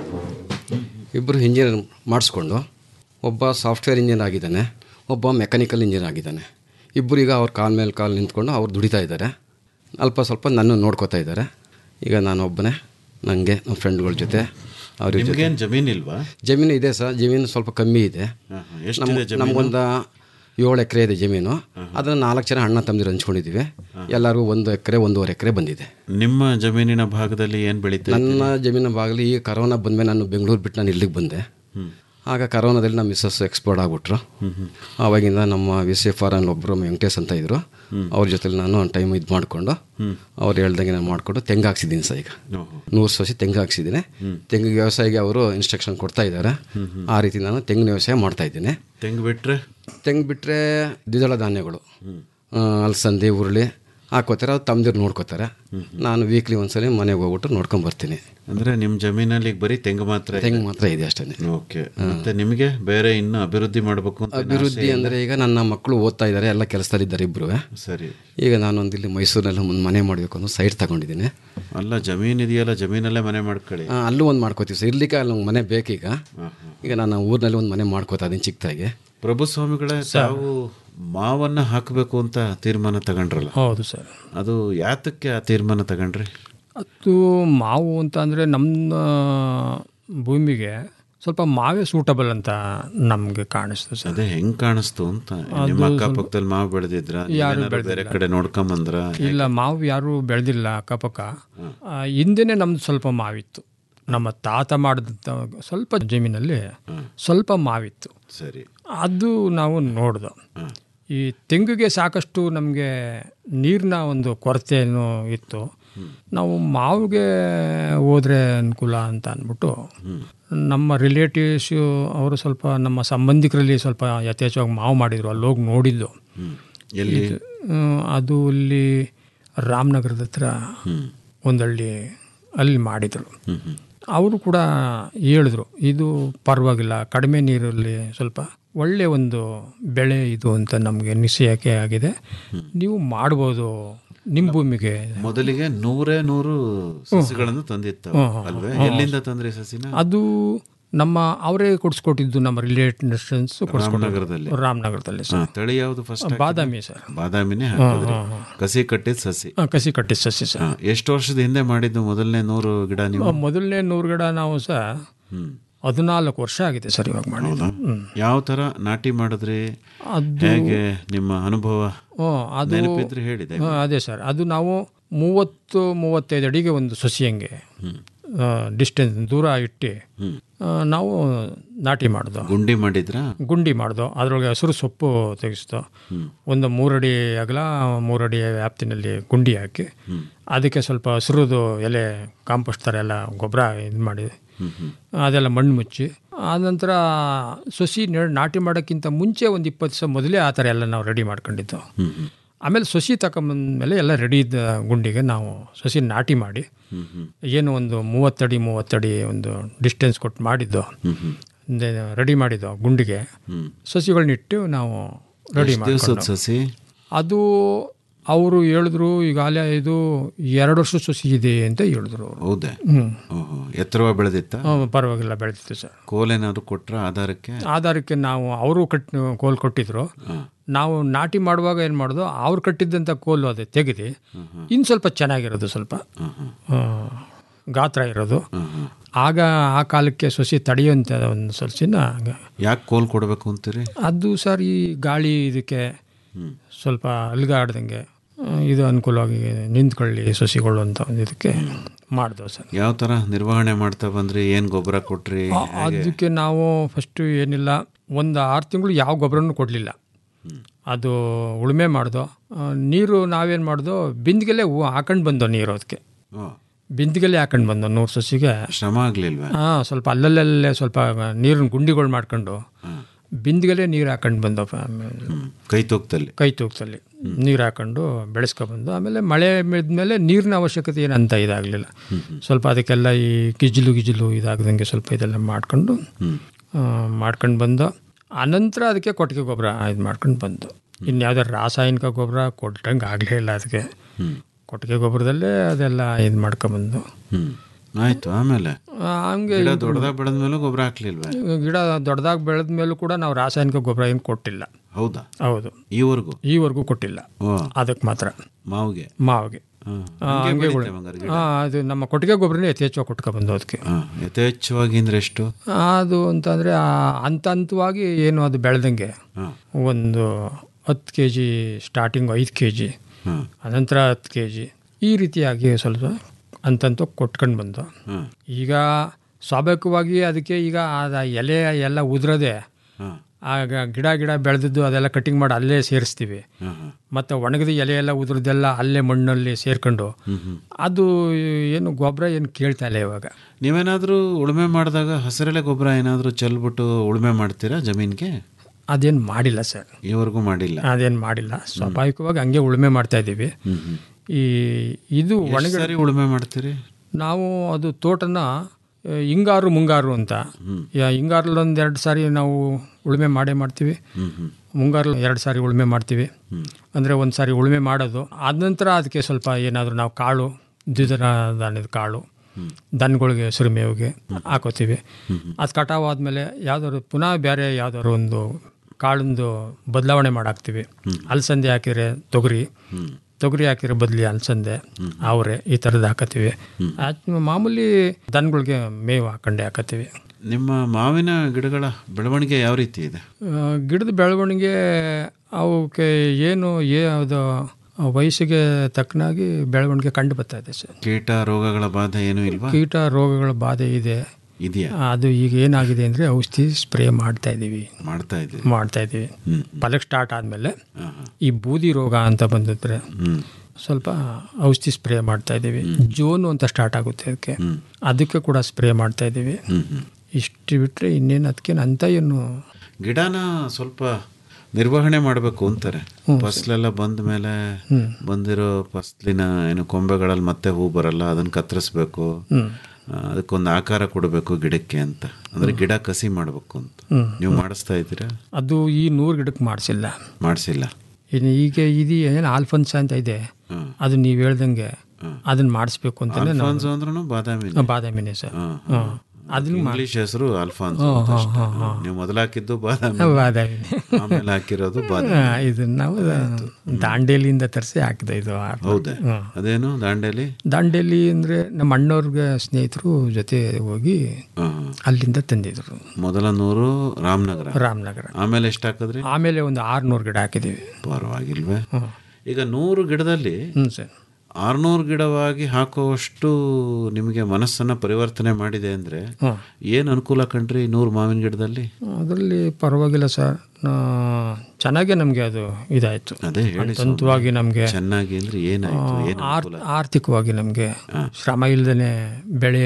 ಇಬ್ಬರು ಇಂಜಿನಿಯರ್ ಮಾಡಿಸ್ಕೊಂಡು ಒಬ್ಬ ಸಾಫ್ಟ್ವೇರ್ ಇಂಜಿನಿಯರ್ ಆಗಿದ್ದಾನೆ ಒಬ್ಬ ಮೆಕ್ಯಾನಿಕಲ್ ಇಂಜಿನಿಯರ್ ಆಗಿದ್ದಾನೆ ಇಬ್ಬರು ಈಗ ಅವ್ರ ಕಾಲ ಮೇಲೆ ಕಾಲು ನಿಂತ್ಕೊಂಡು ಅವ್ರು ದುಡಿತಾ ಇದ್ದಾರೆ ಅಲ್ಪ ಸ್ವಲ್ಪ ನನ್ನ ನೋಡ್ಕೋತಾ ಇದ್ದಾರೆ ಈಗ ನಾನು ಒಬ್ಬನೇ ನನಗೆ ನಮ್ಮ ಫ್ರೆಂಡ್ಗಳ ಜೊತೆ ಅವ್ರ ಜೊತೆ ನಿಮ್ಗೇನ್ ಜಮೀನಿಲ್ವಾ ಜಮೀನು ಇದೆ ಸರ್ ಜಮೀನು ಸ್ವಲ್ಪ ಕಮ್ಮಿ ಇದೆ ಹಾ, ಹಾ. ಎಷ್ಟಿದೆ ಜಮೀನು? ನಮಗೊಂದು ಏಳು ಎಕರೆ ಇದೆ ಜಮೀನು ಅದನ್ನು ನಾಲ್ಕು ಜನ ಅಣ್ಣ ತಮ್ಮದಿರು ಹಂಚ್ಕೊಂಡಿದ್ದೀವಿ ಎಲ್ಲರಿಗೂ ಒಂದು ಎಕರೆ ಒಂದೂವರೆ ಎಕರೆ ಬಂದಿದೆ ನಿಮ್ಮ ಜಮೀನಿನ ಭಾಗದಲ್ಲಿ ಏನ್ ಬೆಳೀತಾ ನನ್ನ ಜಮೀನು ಭಾಗದಲ್ಲಿ ಈ ಕರೋನಾ ಬಂದಮೇಲೆ ನಾನು ಬೆಂಗಳೂರು ಬಿಟ್ಟು ನಾನು ಇಲ್ಲಿಗೆ ಬಂದೆ ಆಗ ಕರೋನಾದಲ್ಲಿ ನಮ್ಮ ಮಿಸ್ಸಸ್ ಎಕ್ಸ್ಪೋರ್ಟ್ ಆಗ್ಬಿಟ್ರು ಆವಾಗಿಂದ ನಮ್ಮ ವಿ ಸಿ ಎಫ್ ಆರ್ ಅಲ್ಲಿ ಒಬ್ಬರು ವೆಂಕಟೇಶ್ ಅಂತ ಇದ್ರು ಅವ್ರ ಜೊತೆಲಿ ನಾನು ಒಂದು ಟೈಮ್ ಇದು ಮಾಡಿಕೊಂಡು ಅವ್ರು ಹೇಳ್ದಂಗೆ ನಾನು ಮಾಡಿಕೊಂಡು ತೆಂಗು ಹಾಕ್ಸಿದ್ದೀನಿ ಸರ್ ಈಗ ನೂರು ಸಸಿ ತೆಂಗು ಹಾಕ್ಸಿದ್ದೀನಿ ತೆಂಗಿಗೆ ವ್ಯವಸಾಯಕ್ಕೆ ಅವರು ಇನ್ಸ್ಟ್ರಕ್ಷನ್ ಕೊಡ್ತಾ ಇದ್ದಾರೆ ಆ ರೀತಿ ನಾನು ತೆಂಗಿನ ವ್ಯವಸಾಯ ಮಾಡ್ತಾ ಇದ್ದೀನಿ ತೆಂಗು ಬಿಟ್ರೆ ತೆಂಗು ಬಿಟ್ಟರೆ ದ್ವಿದಳ ಧಾನ್ಯಗಳು ಆ, ಅಲಸಂದೆ ಉರುಳಿ ಹಾಕೋತಾರೆ ಅವ್ರು ತಮ್ಮದಿರು ನೋಡ್ಕೋತಾರೆ ನಾನು ವೀಕ್ಲಿ ಒಂದ್ಸಲಿ ಮನೆಗೆ ಹೋಗ್ಬಿಟ್ಟು ನೋಡ್ಕೊಂಡ್ ಬರ್ತೀನಿ ಅಂದ್ರೆ ನಿಮ್ ಜಮೀನಲ್ಲಿ ಈಗ ಬರೀ ತೆಂಗು ಮಾತ್ರ ಇದೆ? ತೆಂಗು ಮಾತ್ರ ಇದೆ ಅಷ್ಟೇ ಓಕೆ ಮತ್ತೆ ನಿಮಗೆ ಬೇರೆ ಇನ್ನು ಅಭಿವೃದ್ಧಿ ಮಾಡಬೇಕು ಅಂತ ಅಭಿವೃದ್ಧಿ ಅಂದರೆ ಈಗ ನನ್ನ ಮಕ್ಕಳು ಓದ್ತಾ ಇದ್ದಾರೆ ಎಲ್ಲ ಕೆಲಸದಲ್ಲಿದ್ದಾರೆ ಇಬ್ಬರು ಸರಿ ಈಗ ನಾನೊಂದು ಇಲ್ಲಿ ಮೈಸೂರಿನಲ್ಲಿ ಒಂದು ಮನೆ ಮಾಡಬೇಕು ಅನ್ನೋ ಸೈಟ್ ತಗೊಂಡಿದ್ದೀನಿ ಅಲ್ಲ ಜಮೀನ್ ಇದೆಯಲ್ಲ ಜಮೀನಲ್ಲೇ ಮನೆ ಮಾಡ್ಕೊಳ್ಳಿ ಆ, ಅಲ್ಲೂ ಒಂದು ಮಾಡ್ಕೋತೀವಿ ಸರ್ ಇರ್ಲಿಕ್ಕೆ ಅಲ್ಲಿ ಒಂದು ಮನೆ ಬೇಕೀಗ ಈಗ ನಾನು ಊರಿನಲ್ಲಿ ಒಂದು ಮನೆ ಮಾಡ್ಕೋತಾ ಇದ್ದೀನಿ ಚಿಕ್ಕದಾಗಿ ಪ್ರಭು ಸ್ವಾಮಿಗಳೇ ತಾವು ಮಾವನ್ನ ಹಾಕಬೇಕು ಅಂತ ತೀರ್ಮಾನ ತಗೊಂಡ್ರಲ್ಲ ಹೌದು ಸರ್ ಅದು ಯಾತಕ್ಕೆ ಆ ತೀರ್ಮಾನ ತಗೊಂಡ್ರಿ ಅದು ಮಾವು ಅಂತ ಅಂದರೆ ನಮ್ಮ ಭೂಮಿಗೆ ಸ್ವಲ್ಪ ಮಾವೇ ಸೂಟಬಲ್ ಅಂತ ನಮಗೆ ಕಾಣಿಸ್ತು ಸರ್ ಅದೇ ಹೆಂಗ್ ಕಾಣಿಸ್ತು ಅಂತ ನಿಮ್ಮ ಅಕ್ಕಪಕ್ಕದಲ್ಲಿ ಮಾವು ಬೆಳೆದಿದ್ರ ಯಾರು ಬೇರೆ ಬೆಳ್ದಿಲ್ಲ. ಕಡೆ ನೋಡ್ಕೊಂಬಂದ್ರ ಇಲ್ಲ ಮಾವು ಯಾರು ಬೆಳೆದಿಲ್ಲ ಅಕ್ಕಪಕ್ಕ ಆ, ಹಿಂದೆನೇ ನಮ್ದು ಸ್ವಲ್ಪ ಮಾವಿತ್ತು ನಮ್ಮ ತಾತ ಮಾಡಿದ ಸ್ವಲ್ಪ ಜಮೀನಲ್ಲಿ ಸ್ವಲ್ಪ ಮಾವಿತ್ತು ಸರಿ ಅದು ನಾವು ನೋಡ್ದು ಈ ತೆಂಗಿಗೆ ಸಾಕಷ್ಟು ನಮಗೆ ನೀರಿನ ಒಂದು ಕೊರತೆಯನ್ನು ಇತ್ತು ನಾವು ಮಾವಿಗೆ ಹೋದ್ರೆ ಅನುಕೂಲ ಅಂತ ಅಂದ್ಬಿಟ್ಟು ನಮ್ಮ ರಿಲೇಟಿವ್ಸ್ ಅವರು ಸ್ವಲ್ಪ ನಮ್ಮ ಸಂಬಂಧಿಕರಲ್ಲಿ ಸ್ವಲ್ಪ ಯಥೇಚ್ಛವಾಗಿ ಮಾವು ಮಾಡಿದ್ರು ಅಲ್ಲಿ ಹೋಗಿ ನೋಡಿದ್ದು ಎಲ್ಲಿ? ಇದು, ಆ, ಅದು ಇಲ್ಲಿ ರಾಮನಗರದ ಹತ್ರ ಒಂದಳ್ಳಿ ಅಲ್ಲಿ ಮಾಡಿದರು ಅವರು ಕೂಡ ಹೇಳಿದ್ರು ಇದು ಪರವಾಗಿಲ್ಲ ಕಡಿಮೆ ನೀರಲ್ಲಿ ಸ್ವಲ್ಪ ಒಳ್ಳೆ ಒಂದು ಬೆಳೆ ಇದು ಅಂತ ನಮಗೆ ನಿಶ್ಚಯಕ್ಕೆ ಆಗಿದೆ ನೀವು ಮಾಡ್ಬೋದು ನಿಮ್ಮ ಭೂಮಿಗೆ ಮೊದಲಿಗೆ ನೂರೇ ನೂರು ಸಸಿಗಳನ್ನು ತಂದಿತ್ತು ಹ್ಮ್, ಹ್ಮ್, ಅಲ್ವೇ ಹ್ಮ್. ಎಲ್ಲಿಂದ ತಂದ್ರಿ ಸಸಿನ ಅದು ನಮ್ಮ ಅವರೇ ಕೊಡಿಸ್ಕೊಟ್ಟಿದ್ದು ನಮ್ಮ ರಿಲೇಟಿವ್ಸ್ ರಾಮನಗರದಲ್ಲಿ? ರಾಮನಗರದಲ್ಲಿ ಹಾ, ಸರ್ ತಳಿ ಯಾವುದು ಫಸ್ಟ್ ಬಾದಾಮಿ ಸರ್ ಬಾದಾಮಿನೇ ಹಾ, ಹಾಕಿದ್ರಿ ಹಾ, ಹಾ. ಕಸಿ ಕಟ್ಟಿದ ಸಸಿ ಹಾ, ಕಸಿ ಕಟ್ಟಿದ ಸಸಿ ಸರ್ ಹಾ, ಎಷ್ಟು ವರ್ಷದ ಹಿಂದೆ ಮಾಡಿದ್ದು ಮೊದಲನೇ ನೂರು ಗಿಡ ನೀವು ಮೊದಲನೇ ನೂರು ಗಿಡ ನಾವು ಸಹ ಹದಿನಾಲ್ಕು ವರ್ಷ ಆಗಿದೆ ಸರ್ ಇವಾಗ ಮಾಡಿ ಯಾವ ತರ ನಾಟಿ ಮಾಡಿದ್ರಿ ಅದು- ಹೇಗೆ ನಿಮ್ಮ ಅನುಭವ ಹ್ಞೂ ಅದು ನೆನಪಿದ್ರೆ ಹೇಳಿ ದಯವಿಟ್ಟು. ಹ್ಞೂ, ಅದೇ ಸರ್ ಅದು ನಾವು ಮೂವತ್ತು ಮೂವತ್ತೈದು ಅಡಿಗೆ ಒಂದು ಸಸಿ ಹಂಗೆ ಡಿಸ್ಟೆನ್ಸ್ ದೂರ ಇಟ್ಟು ಆ, ನಾವು ನಾಟಿ ಮಾಡ್ದು ಗುಂಡಿ ಮಾಡಿದ್ರ ಗುಂಡಿ ಮಾಡ್ದು ಅದರೊಳಗೆ ಹಸಿರು ಸೊಪ್ಪು ತೆಗೆಸ್ದು ಒಂದು ಮೂರಡಿ ಅಗಲ ಮೂರಡಿ ವ್ಯಾಪ್ತಿನಲ್ಲಿ ಗುಂಡಿ ಹಾಕಿ ಅದಕ್ಕೆ ಸ್ವಲ್ಪ ಹಸಿರುದು ಎಲೆ ಕಾಂಪೋಸ್ಟ್ ಥರ ಎಲ್ಲ ಗೊಬ್ಬರ ಇದು ಮಾಡಿ ಅದೆಲ್ಲ ಮಣ್ಣು ಮುಚ್ಚಿ ಆನಂತರ ಸಸಿ ನೆ- ನಾಟಿ ಮಾಡೋಕ್ಕಿಂತ ಮುಂಚೆ ಒಂದು ಇಪ್ಪತ್ತು ದಿವಸ ಮೊದಲೇ ಆ ಥರ ಎಲ್ಲ ನಾವು ರೆಡಿ ಮಾಡ್ಕೊಂಡಿದ್ದು ಆಮೇಲೆ ಸಸಿ ತಗೊಂಬಂದ್ಮೇಲೆ ಎಲ್ಲ ರೆಡಿ ಇದ್ದ ಗುಂಡಿಗೆ ನಾವು ಸಸಿ ನಾಟಿ ಮಾಡಿ ಏನು ಒಂದು ಮೂವತ್ತಡಿ ಮೂವತ್ತಡಿ ಒಂದು ಡಿಸ್ಟೆನ್ಸ್ ಕೊಟ್ಟು ಮಾಡಿದ್ದು ರೆಡಿ ಮಾಡಿದ್ದು ಗುಂಡಿಗೆ ಸಸಿಗಳನ್ನಿಟ್ಟು ನಾವು ರೆಡಿ ಎಷ್ಟ್ ದಿವ್ಸದ ಮಾಡಿ ಸಸಿ ಅದು ಅವರು ಹೇಳಿದ್ರು ಈಗಾಗಲೇ ಇದು ಎರಡು ವರ್ಷ ಸಸಿ ಇದೆ ಅಂತ ಹೇಳಿದ್ರು ಅವರು ಹೌದೇ ಹ್ಞೂ ಓಹೋ ಎತ್ತರವಾಗಿ ಬೆಳೆದಿತ್ತ ಪರವಾಗಿಲ್ಲ ಬೆಳೆದಿತ್ತು ಸರ್ ಕೋಲೇನಾದ್ರು ಕೊಟ್ರ ಆಧಾರಕ್ಕೆ ಆಧಾರಕ್ಕೆ ನಾವು ಅವರು ಕಟ್ ಕೋಲ್ ಕೊಟ್ಟಿದ್ರು ನಾವು ನಾಟಿ ಮಾಡುವಾಗ ಏನು ಮಾಡೋದು ಅವ್ರು ಕಟ್ಟಿದ್ದಂಥ ಕೋಲು ಅದೇ ತೆಗೆದು ಇನ್ನು ಸ್ವಲ್ಪ ಚೆನ್ನಾಗಿರೋದು ಸ್ವಲ್ಪ ಆ, ಗಾತ್ರ ಇರೋದು ಆಗ ಆ ಕಾಲಕ್ಕೆ ಸಸಿ ತಡೆಯುವಂಥ ಒಂದು ಸಸಿನ ಯಾಕೆ ಕೋಲ್ ಕೊಡಬೇಕು ಅಂತೀರಿ ಅದು ಸರ್ ಈ ಗಾಳಿ ಇದಕ್ಕೆ ಸ್ವಲ್ಪ ಅಲ್ಗಾಡ್ದಂಗೆ ಆ, ಇದು ಅನುಕೂಲವಾಗಿ ನಿಂತ್ಕೊಳ್ಳಿ ಸಸಿಗಳು ಅಂತ ಒಂದು ಇದಕ್ಕೆ ಮಾಡ್ದೋ ಸರ್ ಯಾವ ತರ ನಿರ್ವಹಣೆ ಮಾಡ್ತಾ ಬಂದ್ರಿ ಏನ್ ಗೊಬ್ಬರ ಕೊಟ್ರಿ ಆ- ಅದಕ್ಕೆ ನಾವು ಫಸ್ಟು ಏನಿಲ್ಲ ಒಂದು ಆರು ತಿಂಗಳು ಯಾವ ಗೊಬ್ಬರನೂ ಕೊಡಲಿಲ್ಲ ಅದು ಉಳುಮೆ ಮಾಡ್ದೋ ಆ, ನೀರು ನಾವೇನು ಮಾಡ್ದೋ ಬಿಂದಿಗೆಲೆ ಹೂ ಹಾಕೊಂಡು ಬಂದೋ ನೀರು ಅದಕ್ಕೆ ಓ, ಬಿಂದಿಗೆಲೆ ಹಾಕೊಂಡು ಬಂದೋ ನೂರು ಸಸಿಗೆ ಶ್ರಮ ಆಗ್ಲಿಲ್ವಾ ಹಾಂ ಸ್ವಲ್ಪ ಅಲ್ಲಲ್ಲೇ ಸ್ವಲ್ಪ ನೀರಿನ ಗುಂಡಿಗಳು ಮಾಡ್ಕೊಂಡು ಬಿಂದಿಗೆಲೆ ನೀರು ಹಾಕೊಂಡು ಬಂದೋ ಕೈ ತೂಕದಲ್ಲಿ ಕೈ ತೂಕದಲ್ಲಿ ನೀರು ಹಾಕೊಂಡು ಬೆಳೆಸ್ಕೊಬಂದು ಆಮೇಲೆ ಮಳೆ ಮೇಲೆ ನೀರಿನ ಅವಶ್ಯಕತೆ ಏನಂತ ಇದಾಗಲಿಲ್ಲ ಸ್ವಲ್ಪ ಅದಕ್ಕೆಲ್ಲ ಈ ಗಿಜ್ಲು ಗಿಜ್ಲು ಇದಾಗದಂಗೆ ಸ್ವಲ್ಪ ಇದೆಲ್ಲ ಮಾಡ್ಕೊಂಡು ಮಾಡ್ಕೊಂಡು ಬಂದು ಆನಂತರ ಅದಕ್ಕೆ ಕೊಟ್ಟಿಗೆ ಗೊಬ್ಬರ ಇದು ಮಾಡ್ಕೊಂಡು ಬಂದು ಇನ್ಯಾವುದೇ ರಾಸಾಯನಿಕ ಗೊಬ್ಬರ ಕೊಟ್ಟಂಗೆ ಆಗಲೇ ಇಲ್ಲ ಅದಕ್ಕೆ ಕೊಟ್ಟಿಗೆ ಗೊಬ್ಬರದಲ್ಲೇ ಅದೆಲ್ಲ ಇದು ಮಾಡ್ಕೊಂಬಂದು ಹ್ಮ್ ಆಯ್ತು ಆಮೇಲೆ ಆ, ಹಂಗೆ ಗಿಡ ಇದು- ದೊಡ್ಡದಾಗ ಬೆಳೆದ ಮೇಲೆ ಗೊಬ್ಬರ ಹಾಕ್ಲಿಲ್ವೇ ಗಿಡ ದೊಡ್ಡದಾಗಿ ಬೆಳೆದ ಮೇಲೂ ಕೂಡ ನಾವು ರಾಸಾಯನಿಕ ಗೊಬ್ಬರ ಏನು ಕೊಟ್ಟಿಲ್ಲ ಹೌದಾ ಹೌದು ಈವರೆಗೂ ಈವರೆಗೂ ಕೊಟ್ಟಿಲ್ಲ ಓ ಅದಕ್ಕೆ ಮಾತ್ರ ಮಾವಿಗೆ ಮಾವಿಗೆ ಹಾ. ಆ, ಹಂಗೆ ಹಂಗೆ ಬೆಳೀತವೆ ಉಳಿ- ಹಂಗಾರೆ ಗಿಡ? ಆ, ಅದು ನಮ್ಮ ಕೊಟ್ಟಿಗೆ ಗೊಬ್ಬರನೇ ಯಥೇಚ್ಛವಾಗಿ ಕೊಟ್ಕೊಬಂದು ಅದಕ್ಕೆ ಹಾ, ಯಥೇಚ್ಛವಾಗಿ ಅಂದ್ರೆ ಎಷ್ಟು ಅದು ಅಂತಂದರೆ ಹಂತ ಹಂತವಾಗಿ ಏನು ಅದು ಬೆಳೆದಂಗೆ ಹಾ. ಒಂದು ಹತ್ತು ಕೆ ಜಿ ಸ್ಟಾರ್ಟಿಂಗ್ ಐದು ಕೆ ಜಿ ಹಾ. ಅನಂತರ ಹತ್ತು ಕೆ ಜಿ ಈ ರೀತಿಯಾಗಿ ಸ್ವಲ್ಪ ಅಂತಂತ ಕೊಟ್ಕೊಂಡು ಬಂದು ಹಾ. ಈಗ ಸ್ವಾಭಾವಿಕವಾಗಿ ಅದಕ್ಕೆ ಈಗ ಅದ ಎಲೆ ಎಲ್ಲ ಉದುರದೆ ಹಾ. ಆಗ ಗಿಡ ಗಿಡ ಬೆಳೆದಿದ್ದು ಅದೆಲ್ಲ ಕಟಿಂಗ್ ಮಾಡಿ ಅಲ್ಲೇ ಸೇರಿಸ್ತೀವಿ ಹಾ, ಹಾ. ಮತ್ತು ಒಣಗಿದ ಎಲೆ ಎಲ್ಲ ಉದುರದೆಲ್ಲ ಅಲ್ಲೇ ಮಣ್ಣಲ್ಲಿ ಸೇರ್ಕೊಂಡು ಹ್ಮ್, ಹ್ಮ್. ಅದು ಏನು ಗೊಬ್ಬರ ಏನು ಕೇಳ್ತಾ ಇಲ್ಲ ಇವಾಗ ನೀವೇನಾದ್ರೂ ಉಳುಮೆ ಮಾಡಿದಾಗ ಹಸಿರೆಲೆ ಗೊಬ್ಬರ ಏನಾದ್ರೂ ಚೆಲ್ಬಿಟ್ಟು ಉಳುಮೆ ಮಾಡ್ತೀರಾ ಜಮೀನ್ಗೆ ಅದೇನು ಮಾಡಿಲ್ಲ ಸರ್ ಈವರೆಗೂ ಮಾಡಿಲ್ಲ ಅದೇನು ಮಾಡಿಲ್ಲ ಸ್ವಾಭಾವಿಕವಾಗಿ ಹಂಗೆ ಉಳುಮೆ ಮಾಡ್ತಾ ಇದ್ದೀವಿ ಹ್ಮ್, ಹ್ಮ್. ಈ ಇದು ಎಷ್ಟ್ ಒಣಗಿದ ಸಾರಿ ಉಳುಮೆ ಮಾಡ್ತೀರಿ ನಾವು ಅದು ತೋಟನ ಆ, ಹಿಂಗಾರು ಮುಂಗಾರು ಅಂತ ಯಾ- ಹಿಂಗಾರಲ್ಲಿ ಒಂದು ಎರಡು ಸಾರಿ ನಾವು ಉಳುಮೆ ಮಾಡೇ ಮಾಡ್ತೀವಿ ಹ್ಮ್, ಹ್ಮ್. ಮುಂಗಾರಲ್ಲಿ ಎರಡು ಸಾರಿ ಉಳುಮೆ ಮಾಡ್ತೀವಿ ಅಂದರೆ ಒಂದು ಸಾರಿ ಉಳುಮೆ ಮಾಡೋದು ಆದ ನಂತರ ಅದಕ್ಕೆ ಸ್ವಲ್ಪ ಏನಾದರೂ ನಾವು ಕಾಳು ದ್ವಿದಳ ಧಾನ್ಯದ ಕಾಳು ದನಗಳಿಗೆ ಸಿರಿಮೇವಿಗೆ ಹಾಕೋತೀವಿ ಅದು ಕಟಾವು ಆದಮೇಲೆ ಯಾವ್ದಾದ್ರು ಪುನಃ ಬೇರೆ ಯಾವ್ದಾದ್ರು ಒಂದು ಕಾಳಿಂದು ಬದಲಾವಣೆ ಮಾಡಾಕ್ತೀವಿ ಅಲಸಂದೆ ಹಾಕಿದ್ರೆ ತೊಗರಿ ತೊಗರಿ ಹಾಕಿರೋ ಬದಲಿ ಅಲಸಂದೆ ಅವರೆ ಈ ಥರದ್ದು ಹಾಕತ್ತೀವಿ ಆಚ್- ಮಾಮೂಲಿ ದನಗಳಿಗೆ ಮೇವು ಹಾಕೊಂಡೆ ಹಾಕತ್ತೀವಿ ನಿಮ್ಮ ಮಾವಿನ ಗಿಡಗಳ ಬೆಳವಣಿಗೆ ಯಾವ ರೀತಿ ಇದೆ ಆ, ಗಿಡದ ಬೆಳವಣಿಗೆ ಅವಕ್ಕೆ ಏನು ಯಾವುದು ವಯಸ್ಸಿಗೆ ತಕ್ಕನಾಗಿ ಬೆಳವಣಿಗೆ ಕಂಡು ಬರ್ತಾ ಇದೆ ಸರ್ ಕೀಟ ರೋಗಗಳ ಬಾಧೆ ಏನೂ ಇಲ್ವಾ ಕೀಟ ರೋಗಗಳ ಬಾಧೆ ಇದೆ ಇದೆಯಾ ಅದು ಈಗ ಏನಾಗಿದೆ ಅಂದರೆ ಔಷಧಿ ಸ್ಪ್ರೇ ಮಾಡ್ತಾ ಇದ್ದೀವಿ ಮಾಡ್ತಾ ಇದ್ದೀವಿ ಮಾಡ್ತಾ ಇದ್ದೀವಿ ಫಲಕ್ಕೆ ಸ್ಟಾರ್ಟ್ ಆದಮೇಲೆ ಈ ಬೂದಿ ರೋಗ ಅಂತ ಬಂದಿದ್ರೆ ಸ್ವಲ್ಪ ಔಷಧಿ ಸ್ಪ್ರೇ ಮಾಡ್ತಾ ಇದ್ದೀವಿ ಜೋನು ಅಂತ ಸ್ಟಾರ್ಟ್ ಆಗುತ್ತೆ ಅದಕ್ಕೆ ಅದಕ್ಕೆ ಕೂಡ ಸ್ಪ್ರೇ ಮಾಡ್ತಾ ಇದ್ದೀವಿ ಇಷ್ಟು ಬಿಟ್ಟರೆ ಇನ್ನೇನು ಅದಕ್ಕೆ ಅಂತ ಏನು ಗಿಡನ ಸ್ವಲ್ಪ ನಿರ್ವಹಣೆ ಮಾಡಬೇಕು ಅಂತಾರೆ ಫಸ್ಲೆಲ್ಲ ಬಂದ ಮೇಲೆ ಬಂದಿರೋ ಫಸ್ಲಿನ ಏನು ಕೊಂಬೆಗಳಲ್ಲಿ ಮತ್ತೆ ಹೂ ಬರಲ್ಲ ಅದನ್ನ ಕತ್ತರಿಸ್ಬೇಕು ಆ, ಅದಕ್ಕೊಂದು ಆಕಾರ ಕೊಡಬೇಕು ಗಿಡಕ್ಕೆ ಅಂತ ಅಂದ್ರೆ ಗಿಡ ಕಸಿ ಮಾಡಬೇಕು ಅಂತ ಹ್ಮ್. ನೀವು ಮಾಡಿಸ್ತಾ ಇದ್ದೀರಾ ಅದು ಈ ನೂರು ಗಿಡಕ್ಕೆ ಮಾಡಿಸಿಲ್ಲ ಮಾಡಿಸಿಲ್ಲ ಇನ್ನು ಈಗ ಇದು ಏನು ಆಲ್ಫನ್ಸ ಅಂತ ಇದೆ ಅದು ನೀವು ಹೇಳ್ದಂಗೆ ಅದನ್ನ ಮಾಡಿಸ್ಬೇಕು ಅಂತಾನೆ ನಾವು ಅಲ್ಫಾನ್ಸೋ ಅಂದ್ರೂ ಬಾದಾಮಿ ಬಾದಾಮಿನೇ ಸರ್ ಹಾಂ ಅದನ್ನ ಮಾಡಿ ಇಂಗ್ಲಿಷ್ ಹೆಸರು ಅಲ್ಫಾನ್ಸ್ ಹ್ಮ್, ಅಂತ ಹ್ಮ್, ಅಷ್ಟೇ. ಹ್ಮ್, ಹ್ಮ್. ನೀವು ಮೊದಲು ಹಾಕಿದ್ದು ಬಾದಾಮಿ ಬಾದಾಮಿನೇ. ಆಮೇಲೆ ಹಾಕಿರೋದು ಹಾ, ಬಾದಾಮಿ ಇದನ್ನ ನಾವು ದಾಂಡೇಲಿಯಿಂದ ತರಿಸಿ ಹಾಕಿದೆ ಇದು ಆರ್ಟ್ ಹೌದಾ ಹ್ಮ್. ಅದೇನು ದಾಂಡೇಲಿ ದಾಂಡೇಲಿ ಅಂದರೆ ನಮ್ಮ ಅಣ್ಣವ್ರಿಗೆ ಸ್ನೇಹಿತರು ಜೊತೆ ಹೋಗಿ ಅಲ್ಲಿಂದ ತಂದಿದ್ರು ಮೊದಲ ನೂರು ರಾಮನಗರ ರಾಮನಗರ ಆಮೇಲೆ ಎಷ್ಟು ಹಾಕಿದ್ರಿ ಆಮೇಲೆ ಒಂದು ಆರುನೂರು ಗಿಡ ಹಾಕಿದ್ದೀವಿ ಪರವಾಗಿಲ್ವೇ ಈಗ ನೂರು ಗಿಡದಲ್ಲಿ ಹ್ಞೂ ಸರ್ ಆರ್ನೂರು ಗಿಡವಾಗಿ ಹಾಕುವಷ್ಟು ನಿಮಗೆ ಮನಸ್ಸನ್ನ ಪರಿವರ್ತನೆ ಮಾಡಿದೆ ಅಂದ್ರೆ ಹ್ಮ್. ಏನು ಅನುಕೂಲ ಕಂಡ್ರಿ ನೂರು ಮಾವಿನ ಗಿಡದಲ್ಲಿ ಅದರಲ್ಲಿ ಪರವಾಗಿಲ್ಲ ಸರ್ ಚೆನ್ನಾಗೇ ನಮಗೆ ಅದು ಇದಾಯಿತು ಅದೇ ಹೇಳಿ ತಂತುವಾಗಿ ನಮಗೆ ಚೆನ್ನಾಗಿ ಅಂದ್ರೆ ಏನಾಯ್ತು ಏನು ಆರ್ಥಿಕವಾಗಿ ನಮಗೆ ಶ್ರಮ ಇಲ್ದೇ ಬೆಳೆ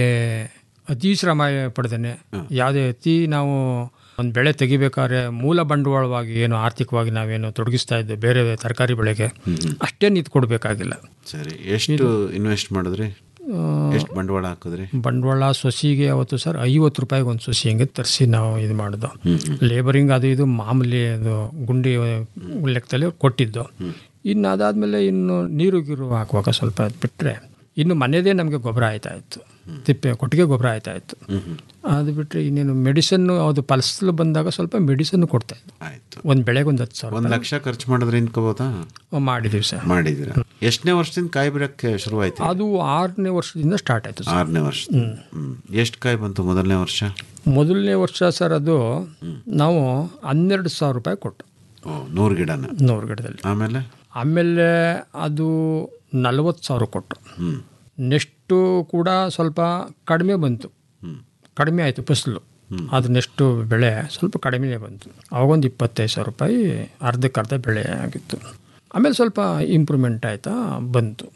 ಅತಿ ಶ್ರಮ ಪಡ್ದೇನೆ ಯಾವುದೇ ಅತಿ ನಾವು ಒಂದು ಬೆಳೆ ತೆಗಿಬೇಕಾದ್ರೆ ಮೂಲ ಬಂಡವಾಳವಾಗಿ ಏನು ಆರ್ಥಿಕವಾಗಿ ನಾವೇನು ತೊಡಗಿಸ್ತಾ ಇದ್ದೆ ಬೇರೆ ತರಕಾರಿ ಬೆಳೆಗೆ ಅಷ್ಟೇ ನಿಂತು ಕೊಡಬೇಕಾಗಿಲ್ಲ ಸರಿ ಎಷ್ಟು ಇನ್ವೆಸ್ಟ್ ಮಾಡಿದ್ರಿ ಎಷ್ಟು ಬಂಡವಾಳ ಹಾಕಿದ್ರಿ ಬಂಡವಾಳ ಸೊಸಿಗೆ ಅವತ್ತು ಸರ್ ಐವತ್ತು ರೂಪಾಯಿಗೆ ಒಂದು ಸೊಸಿ ಹಂಗೆ ತರಿಸಿ ನಾವು ಇದು ಮಾಡೋದು ಲೇಬರಿಂಗ್ ಅದು ಇದು ಮಾಮೂಲಿ ಅದು ಗುಂಡಿ ಲೆಕ್ಕದಲ್ಲಿ ಕೊಟ್ಟಿದ್ದು ಇನ್ನು ಅದಾದಮೇಲೆ ಇನ್ನು ನೀರು ಗೀರು ಹಾಕುವಾಗ ಸ್ವಲ್ಪ ಬಿಟ್ಟರೆ ಇನ್ನು ಮನೆಯದೇ ನಮಗೆ ಗೊಬ್ಬರ ಆಯ್ತಾ ಇತ್ತು ತಿಪ್ಪೆ ಕೊಟ್ಟಿಗೆ ಗೊಬ್ಬರ ಆಯ್ತಾ ಇತ್ತು ಅದು ಬಿಟ್ಟರೆ ಇನ್ನೇನು ಮೆಡಿಸನ್ನು ಅದು ಫಸಲು ಬಂದಾಗ ಸ್ವಲ್ಪ ಮೆಡಿಸನ್ ಕೊಡ್ತಾ ಇದ್ದು ಆಯ್ತು ಒಂದು ಬೆಳೆಗೆ ಒಂದು ಹತ್ತು ಸಾವಿರ ಒಂದ್ ಲಕ್ಷ ಖರ್ಚು ಮಾಡಿದ್ರೆ ಇನ್ಕೋಬೋದಾ ಮಾಡಿದ್ದೀವಿ ಸರ್ ಮಾಡಿದ್ದೀರಾ ಎಷ್ಟನೇ ವರ್ಷದಿಂದ ಕಾಯಿ ಬಿಡಕ್ಕೆ ಶುರುವಾಯ್ತು ಅದು ಆರನೇ ವರ್ಷದಿಂದ ಸ್ಟಾರ್ಟ್ ಆಯಿತು ಸರ್ ಆರನೇ ವರ್ಷ ಹ್ಮ್ ಎಷ್ಟು ಕಾಯಿ ಬಂತು ಮೊದಲನೇ ವರ್ಷ ಮೊದಲನೇ ವರ್ಷ ಸರ್ ಅದು ನಾವು ಹನ್ನೆರಡು ಸಾವಿರ ರೂಪಾಯಿ ಕೊಟ್ಟು ಓ ನೂರು ಗಿಡನ ನೂರು ಗಿಡದಲ್ಲಿ ಆಮೇಲೆ ಆಮೇಲೆ ಅದು ನಲವತ್ತು ಸಾವಿರ ಕೊಟ್ಟು ಹ್ಮ್ ನೆಕ್ಸ್ಟು ಕೂಡ ಸ್ವಲ್ಪ ಕಡಿಮೆ ಬಂತು ಕಡಿಮೆ ಆಯಿತು ಫಸಲು ಅದು ನೆಕ್ಸ್ಟು ಬೆಳೆ ಸ್ವಲ್ಪ ಕಡಿಮೆನೇ ಬಂತು ಅವಾಗೊಂದು ಇಪ್ಪತ್ತೈದು ಸಾವಿರ ರೂಪಾಯಿ ಅರ್ಧಕ್ಕೆ ಅರ್ಧ ಬೆಳೆ ಆಗಿತ್ತು ಆಮೇಲೆ ಸ್ವಲ್ಪ ಇಂಪ್ರೂವ್ಮೆಂಟ್ ಆಯಿತಾ ಬಂತು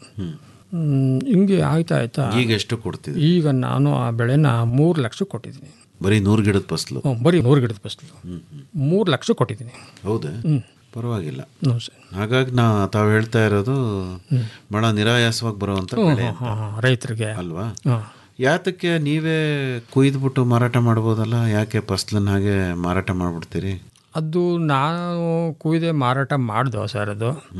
ಹ್ಮ್, ಹಿಂಗೆ ಆಯ್ತಾ ಆಯ್ತಾ ಈಗ ಎಷ್ಟು ಕೊಡ್ತಿದ್ರಿ ಈಗ ನಾನು ಆ ಬೆಳೆನ ಮೂರು ಲಕ್ಷ ಕೊಟ್ಟಿದ್ದೀನಿ ಬರೀ ನೂರು ಗಿಡದ ಫಸಲು ಹ್ಞೂ ಬರೀ ನೂರು ಗಿಡದ ಫಸಲು ಮೂರು ಲಕ್ಷ ಕೊಟ್ಟಿದ್ದೀನಿ ಹೌದಾ ಹ್ಮ್. ಪರವಾಗಿಲ್ಲ ಹ್ಞೂ ಸರ್ ಹಾಗಾಗಿ ನಾ ತಾವು ಹೇಳ್ತಾ ಇರೋದು ಬಹಳ ನಿರಾಯಾಸವಾಗಿ ಬರುವಂತ ಹ್ಮ್, ಬೆಳೆ ಹ್ಮ್, ಅಂತ. ಹ್ಮ್, ರೈತರಿಗೆ ಅಲ್ವಾ ಹಾಂ ಯಾತಕ್ಕೆ ನೀವೇ ಕುಯ್ದ್ಬಿಟ್ಟು ಮಾರಾಟ ಮಾಡ್ಬೋದಲ್ಲ ಯಾಕೆ ಫಸ್ಲನ್ನ ಹಾಗೆ ಮಾರಾಟ ಮಾಡ್ಬಿಡ್ತೀರಿ ಅದು ನಾನು ಕುಯ್ದೆ ಮಾರಾಟ ಮಾಡ್ದೋ ಸರ್ ಅದು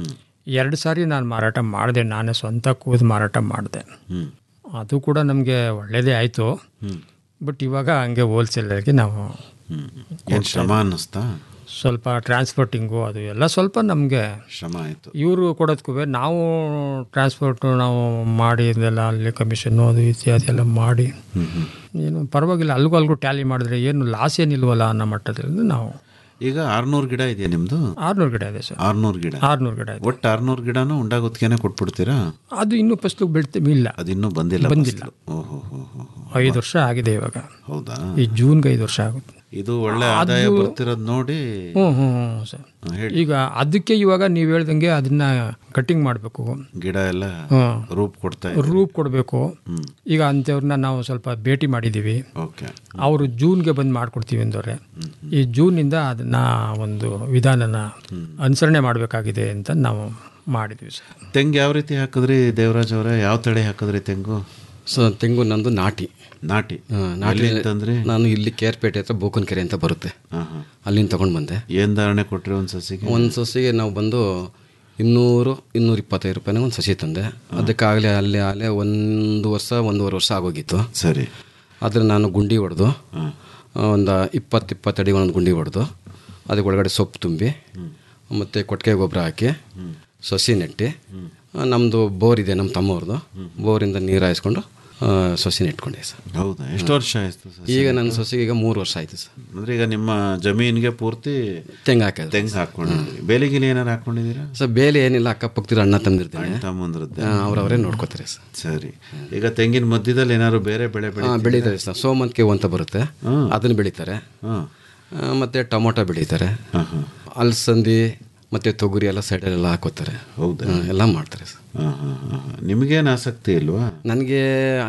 ಎರಡು ಸಾರಿ ನಾನು ಮಾರಾಟ ಮಾಡಿದೆ ನಾನೇ ಸ್ವಂತ ಕೂದು ಮಾರಾಟ ಮಾಡಿದೆ ಹ್ಮ್. ಅದು ಕೂಡ ನಮಗೆ ಒಳ್ಳೆಯದೇ ಆಯಿತು ಬಟ್ ಇವಾಗ ಹಂಗೆ ಹೋಲ್ಸೇಲರ್ಗೆ ನಾವು ಏನ್ ಶ್ರಮ ಅನ್ನಿಸ್ತಾ ಸ್ವಲ್ಪ ಟ್ರಾನ್ಸ್ಪೋರ್ಟಿಂಗು ಅದು ಎಲ್ಲ ಸ್ವಲ್ಪ ನಮಗೆ ಶ್ರಮ ಆಯ್ತು ಇವರು ಕೊಡೋದಕ್ಕೂ ನಾವು ಟ್ರಾನ್ಸ್ಪೋರ್ಟು ನಾವು ಮಾಡಿ ಇದೆಲ್ಲ ಅಲ್ಲಿ ಕಮಿಷನ್ನು ಅದು ಇತ್ಯಾದಿ ಎಲ್ಲ ಮಾಡಿ ಏನು ಪರವಾಗಿಲ್ಲ ಅಲ್ಗೂ ಅಲ್ಗೂ ಟ್ಯಾಲಿ ಮಾಡಿದ್ರೆ ಏನು ಲಾಸ್ ಏನಿಲ್ವಲ್ಲ ಅನ್ನೋ ಮಟ್ಟದಲ್ಲಿ ನಾವು ಈಗ ಆರ್ನೂರು ಗಿಡ ಇದೆಯಾ ನಿಮ್ದು ಆರುನೂರು ಗಿಡ ಇದೆ ಸರ್ ಆರ್ನೂರು ಗಿಡ ಆರುನೂರು ಗಿಡ ಇದೆ ಒಟ್ಟು ಆರ್ನೂರು ಗಿಡನೂ ಉಂಡಾಗುತ್ತಿಗೆನೆ ಕೊಟ್ಬಿಡ್ತೀರಾ ಅದು ಇನ್ನೂ ಫಸ್ಲು ಬೆಳ್ತ ಇಲ್ಲ ಅದಿನ್ನೂ ಬಂದಿಲ್ಲ ಬಂದಿಲ್ಲ. ಫಸಲು. ಓಹೋ ಹೋ ಹೋ ಹೋ. ಐದು ವರ್ಷ ಆಗಿದೆ ಇವಾಗ ಹೌದಾ ಈ ಜೂನ್ಗೆ ಐದು ವರ್ಷ ಆಗುತ್ತೆ ಇದು ಒಳ್ಳೆ ಆದಾಯ ಅದು- ಬರ್ತಿರೋದು ನೋಡಿ ಹ್ಞೂ ಹ್ಞೂ ಹ್ಞೂ ಸರ್ ಹಾ, ಹೇಳಿ ಈಗ ಅದಕ್ಕೆ ಇವಾಗ ನೀವು ಹೇಳ್ದಂಗೆ ಅದನ್ನ ಕಟಿಂಗ್ ಮಾಡಬೇಕು ಗಿಡ ಎಲ್ಲ ಹ್ಮ್. ರೂಪ್ ಕೊಡ್ತಾ ಇದೆ ರೂಪ್ ಕೊಡಬೇಕು ಈಗ ಅಂಥವ್ರನ್ನ ನಾವು ಸ್ವಲ್ಪ ಭೇಟಿ ಮಾಡಿದ್ದೀವಿ ಓಕೆ ಅವರು ಜೂನ್ಗೆ ಬಂದು ಮಾಡಿಕೊಡ್ತೀವಿ ಅಂದವ್ರೆ ಈ ಜೂನಿಂದ ಅದನ್ನ ಒಂದು ವಿಧಾನನ ಅನುಸರಣೆ ಮಾಡಬೇಕಾಗಿದೆ ಅಂತ ನಾವು ಮಾಡಿದ್ವಿ ಸರ್ ತೆಂಗು ಯಾವ ರೀತಿ ಹಾಕಿದ್ರಿ ದೇವರಾಜ್ ಅವರೇ ಯಾವ ತಳಿ ಹಾಕಿದ್ರಿ ತೆಂಗು ಸೊ ತೆಂಗು ನಂದು ನಾಟಿ ನಾಟಿ ಹಾ, ನಾಟಿ ಎಲ್ಲಿ ಅಂತಂದ್ರೆ ನಾನು ಇಲ್ಲಿ ಕೇರ್ಪೇಟೆ ಹತ್ರ ಬೋಕನ್ಕೆರೆ ಅಂತ ಬರುತ್ತೆ ಹಾ, ಹಾ. ಅಲ್ಲಿಂದ ತಗೊಂಡು ಬಂದೆ ಏನ್ ಧಾರಣೆ ಕೊಟ್ರಿ ಒಂದು ಸಸಿಗೆ ಒಂದು ಸಸಿಗೆ ನಾವು ಬಂದು ಇನ್ನೂರು ಇನ್ನೂರ ಇಪ್ಪತ್ತೈದು ರೂಪಾಯಿನ ಒಂದು ಸಸಿ ತಂದೆ ಅದಕ್ಕಾಗಲೇ ಅಲ್ಲಿ ಆಗಲೇ ಒಂದು ವರ್ಷ ಒಂದೂವರೆ ವರ್ಷ ಆಗೋಗಿತ್ತು ಸರಿ ಆದರೆ ನಾನು ಗುಂಡಿ ಹೊಡೆದು ಒಂದು ಇಪ್ಪತ್ತು ಇಪ್ಪತ್ತಡಿ ಒಂದೊಂದು ಗುಂಡಿ ಹೊಡೆದು ಅದಕ್ಕೆ ಒಳಗಡೆ ಸೊಪ್ಪು ತುಂಬಿ ಮತ್ತು ಕೊಟ್ಟಿಗೆ ಗೊಬ್ಬರ ಹಾಕಿ ಸಸಿ ನೆಟ್ಟು ನಮ್ಮದು ಬೋರ್ ಇದೆ ನಮ್ಮ ತಮ್ಮವ್ರದ್ದು ಬೋರಿಂದ ನೀರು ಹಾಯಿಸ್ಕೊಂಡು ಆ, ಸಸಿ ನೆಟ್ಕೊಂಡೆ ಸರ್ ಹೌದಾ ಎಷ್ಟು ವರ್ಷ ಆಯ್ತು ಸಸಿ? ಈಗ ನನ್ನ ಸಸಿಗೆ ಈಗ ಮೂರು ವರ್ಷ ಆಯಿತು ಸರ್ ಅಂದ್ರೆ ಈಗ ನಿಮ್ಮ ಜಮೀನಿಗೆ ಪೂರ್ತಿ ತೆಂಗು ಹಾಕಿದೆ ತೆಂಗು ಹಾಕೊಂಡಿದ್ರಿ ಬೇಲಿಗಿಲಿ ಏನಾರು ಹಾಕೊಂಡಿದ್ದೀರಾ ಸರ್ ಬೇಲೆ ಏನಿಲ್ಲ ಅಕ್ಕಪಕ್ಕದ ಅಣ್ಣ ತಂದಿರ್ತೀನಿ ತಮ್ಮಂದ್ರದ್ದೆ ಅವ್ರವರೇ ನೋಡ್ಕೋತಾರೆ ಸರ್ ಸರಿ ಈಗ ತೆಂಗಿನ ಮಧ್ಯದಲ್ಲಿ ಏನಾದ್ರು ಬೇರೆ ಬೆಳೆ ಬೆಳೆ ಹಾಂ ಬೆಳೀತಾರೆ ಸರ್ ಸೋಮಂತಿಗೆ ಅಂತ ಬರುತ್ತೆ ಅದನ್ನು ಬೆಳೀತಾರೆ ಹಾಂ ಆ, ಮತ್ತೆ ಟೊಮೊಟೊ ಬೆಳೀತಾರೆ ಅಲಸಂದಿ ಮತ್ತೆ ತೊಗರಿ ಎಲ್ಲ ಸೈಡಲ್ಲೆಲ್ಲ ಹಾಕೋತಾರೆ ಹೌದಾ ಹ್ಮ್, ಎಲ್ಲ ಮಾಡ್ತಾರೆ ಸರ್ ಹಾಂ ಹಾಂ ಹಾಂ ನಿಮಗೇನು ಆಸಕ್ತಿ ಇಲ್ವಾ ನನಗೆ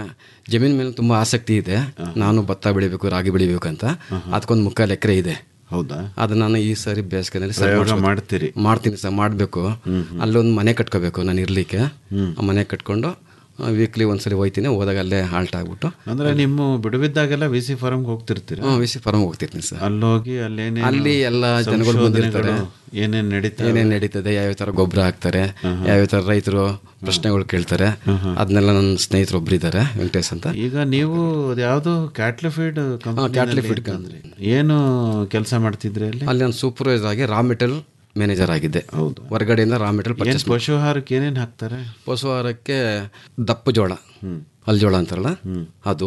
ಜಮೀನ್ ಮೇಲೆ ತುಂಬ ಆಸಕ್ತಿ ಇದೆ ನಾನು ಭತ್ತ ಬೆಳಿಬೇಕು ರಾಗಿ ಬೆಳಿಬೇಕು ಅಂತ ಅದಕ್ಕೊಂದು ಮುಕ್ಕಾಲು ಎಕರೆ ಇದೆ ಹೌದಾ ಅದು ನಾನು ಈ ಸಾರಿ ಬೇಸಿಗೆನಲ್ಲಿ ಸರಿ ಪ್ರಯೋಗ ಮಾಡ್ಸ್ಬೇಕು. ಮಾಡ್ತೀರಿ ಮಾಡ್ತೀನಿ ಸರ್ ಮಾಡಬೇಕು ಅಲ್ಲೊಂದು ಮನೆ ಕಟ್ಕೋಬೇಕು ನಾನು ಇರಲಿಕ್ಕೆ ಆ ಮನೆ ಕಟ್ಕೊಂಡು ವೀಕ್ಲಿ ಒಂದ್ಸರಿ ಹೋಯ್ತೀನಿ ಹೋದಾಗ ಅಲ್ಲೇ ಹಾಲ್ಟ್ ಆಗ್ಬಿಟ್ಟು ಅಂದ್ರೆ ನಿಮ್ಮ ಬಿಡುವಿದ್ದಾಗೆಲ್ಲ ವಿ ಸಿ ಫಾರ್ಮ್ಗೆ ಹೋಗ್ತಿರ್ತೀರಾ ಹ್ಞೂ ವಿ ಸಿ ಫಾರ್ಮ್ ಹೋಗ್ತಿರ್ತೀನಿ ಸರ್ ಅಲ್ಲಿ ಹೋಗಿ ಅಲ್ಲೇನೇ ಅಲ್ಲಿ ಎಲ್ಲ ಜನಗಳು ಬಂದಿರ್ತಾರೆ ಏನೇನು ನಡೀತಾ ಏನೇನು ನಡೀತದೆ ಯಾವ್ಯಾವ ಥರ ಗೊಬ್ಬರ ಹಾಕ್ತಾರೆ ಯಾವ್ಯಾವ ಥರ ರೈತರು ಪ್ರಶ್ನೆಗಳು ಕೇಳ್ತಾರೆ ಅದನ್ನೆಲ್ಲ ನನ್ನ ಸ್ನೇಹಿತರು ಒಬ್ರು ಇದ್ದಾರೆ ವೆಂಕಟೇಶ್ ಅಂತ ಈಗ ನೀವು ಯಾವುದು ಕ್ಯಾಟ್ಲಿ ಫೀಡ್ ಕ್ಯಾಟ್ಲಿ ಫೀಡ್ ಏನು ಕೆಲಸ ಮಾಡ್ತಿದ್ರಿ ಅಲ್ಲಿ ಅಲ್ಲಿ ನಾನು ಸೂಪರ್ವೈಸರ್ ಆಗಿ ರಾ ಮೆಟಲ್ ಮ್ಯಾನೇಜರ್ ಆಗಿದ್ದೆ ಹೌದು ಹೊರಗಡೆಯಿಂದ ರಾ ಮೆಟಲ್ ಏನ್ ಪರ್ಚೇಸ್ ಪಶು ಆಹಾರಕ್ಕೆ ಏನೇನು ಹಾಕ್ತಾರೆ ಪಶುಹಾರಕ್ಕೆ ದಪ್ಪು ಜೋಳ ಅಲ್ಜೋಳ ಅಂತಾರಲ್ಲ ಅದು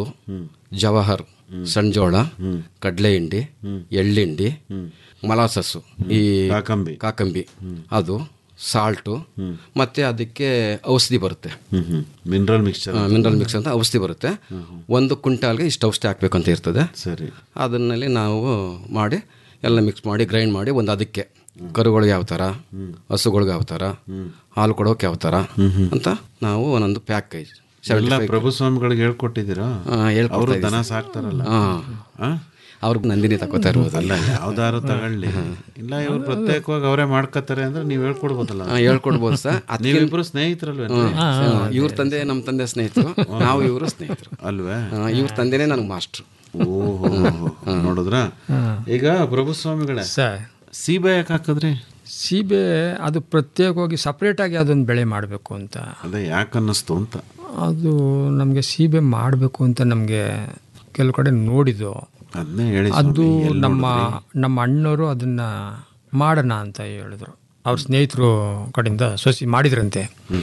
ಜವಾಹರ್ ಸಣ್ಣ ಜೋಳ ಕಡಲೆ ಹಿಂಡಿ ಎಳ್ಳಿಂಡಿ ಮಲಾಸಸ್ಸು ಈ ಕಾಕಂಬಿ ಕಾಕಂಬಿ ಅದು ಸಾಲ್ಟು ಮತ್ತೆ ಅದಕ್ಕೆ ಔಷಧಿ ಬರುತ್ತೆ ಮಿನರಲ್ ಮಿಕ್ಸ್ಚರ್ ಮಿನರಲ್ ಮಿಕ್ಸ್ ಅಂತ ಔಷಧಿ ಬರುತ್ತೆ ಒಂದು ಕ್ವಿಂಟಾಲ್ಗೆ ಇಷ್ಟು ಔಷಧಿ ಹಾಕ್ಬೇಕು ಅಂತ ಇರ್ತದೆ ಸರಿ ಅದನ್ನಲ್ಲಿ ನಾವು ಮಾಡಿ ಎಲ್ಲ ಮಿಕ್ಸ್ ಮಾಡಿ ಗ್ರೈಂಡ್ ಮಾಡಿ ಒಂದು ಅದಕ್ಕೆ ಕರುಗಳಿಗೆ ಯಾವ ಥರ ಹಸುಗಳಿಗೆ ಯಾವ ಥರ ಹಾಲು ಕೊಡೋಕೆ ಯಾವ ಥರ ಅಂತ ನಾವು ಒಂದೊಂದು ಪ್ಯಾಕೇಜ್ ಎಲ್ಲ ಪ್ರಭು ಸ್ವಾಮಿಗಳಿಗೆ ಹೇಳ್ಕೊಟ್ಟಿದ್ದೀರಾ ಅವರು ದನ ಸಾಕ್ತಾರಲ್ಲ ಆ? ಅವ್ರಿಗೆ ನಂದಿನಿ ತಗೋತಾ ಇರ್ಬೋದು ಅಲ್ಲ ಯಾವ್ದಾರು ತಗೊಳ್ಳಿ ಇಲ್ಲ ಇವ್ರು ಪ್ರತ್ಯೇಕವಾಗಿ ಅವರೇ ಮಾಡ್ಕೋತಾರೆ ಅಂದ್ರೆ ನೀವು ಹೇಳ್ಕೊಡ್ಬೋದಲ್ಲ ಹಾ, ಹೇಳ್ಕೊಡ್ಬೋದು ಸರ್. ಅದ್ಕಿಂತ- ನೀವಿಬ್ರು ಸ್ನೇಹಿತರಲ್ವೇ ಇವ್ರ ತಂದೆ ನಮ್ಮ ತಂದೆ ಸ್ನೇಹಿತರು ನಾವು ಇವರು ಸ್ನೇಹಿತರು ಅಲ್ವೇ ಇವ್ರ ತಂದೆನೇ ನನಗೆ ಮಾಸ್ಟ್ರು ಓಹೋ ನೋಡಿದ್ರ ಈಗ ಪ್ರಭು ಸ್ವಾಮಿಗಳೇ ಸೀಬೆ ಯಾಕೆ ಹಾಕಿದ್ರಿ ಸೀಬೆ ಅದು ಪ್ರತ್ಯೇಕವಾಗಿ ಸಪ್ರೇಟಾಗಿ ಅದೊಂದು ಬೆಳೆ ಮಾಡಬೇಕು ಅಂತ ಅದೇ ಯಾಕೆ ಅನ್ನಿಸ್ತು ಅಂತ ಅದು ನಮಗೆ ಸೀಬೆ ಮಾಡಬೇಕು ಅಂತ ನಮಗೆ ಕೆಲವು ಕಡೆ ನೋಡಿದ್ದು ಅದನ್ನೇ ಹೇಳಿ ಅದು ನಮ್ಮ ನಮ್ಮ ಅಣ್ಣವರು ಅದನ್ನ ಮಾಡೋಣ ಅಂತ ಹೇಳಿದ್ರು ಅವ್ರ ಸ್ನೇಹಿತರು ಕಡೆಯಿಂದ ಸೊಸಿ ಮಾಡಿದ್ರಂತೆ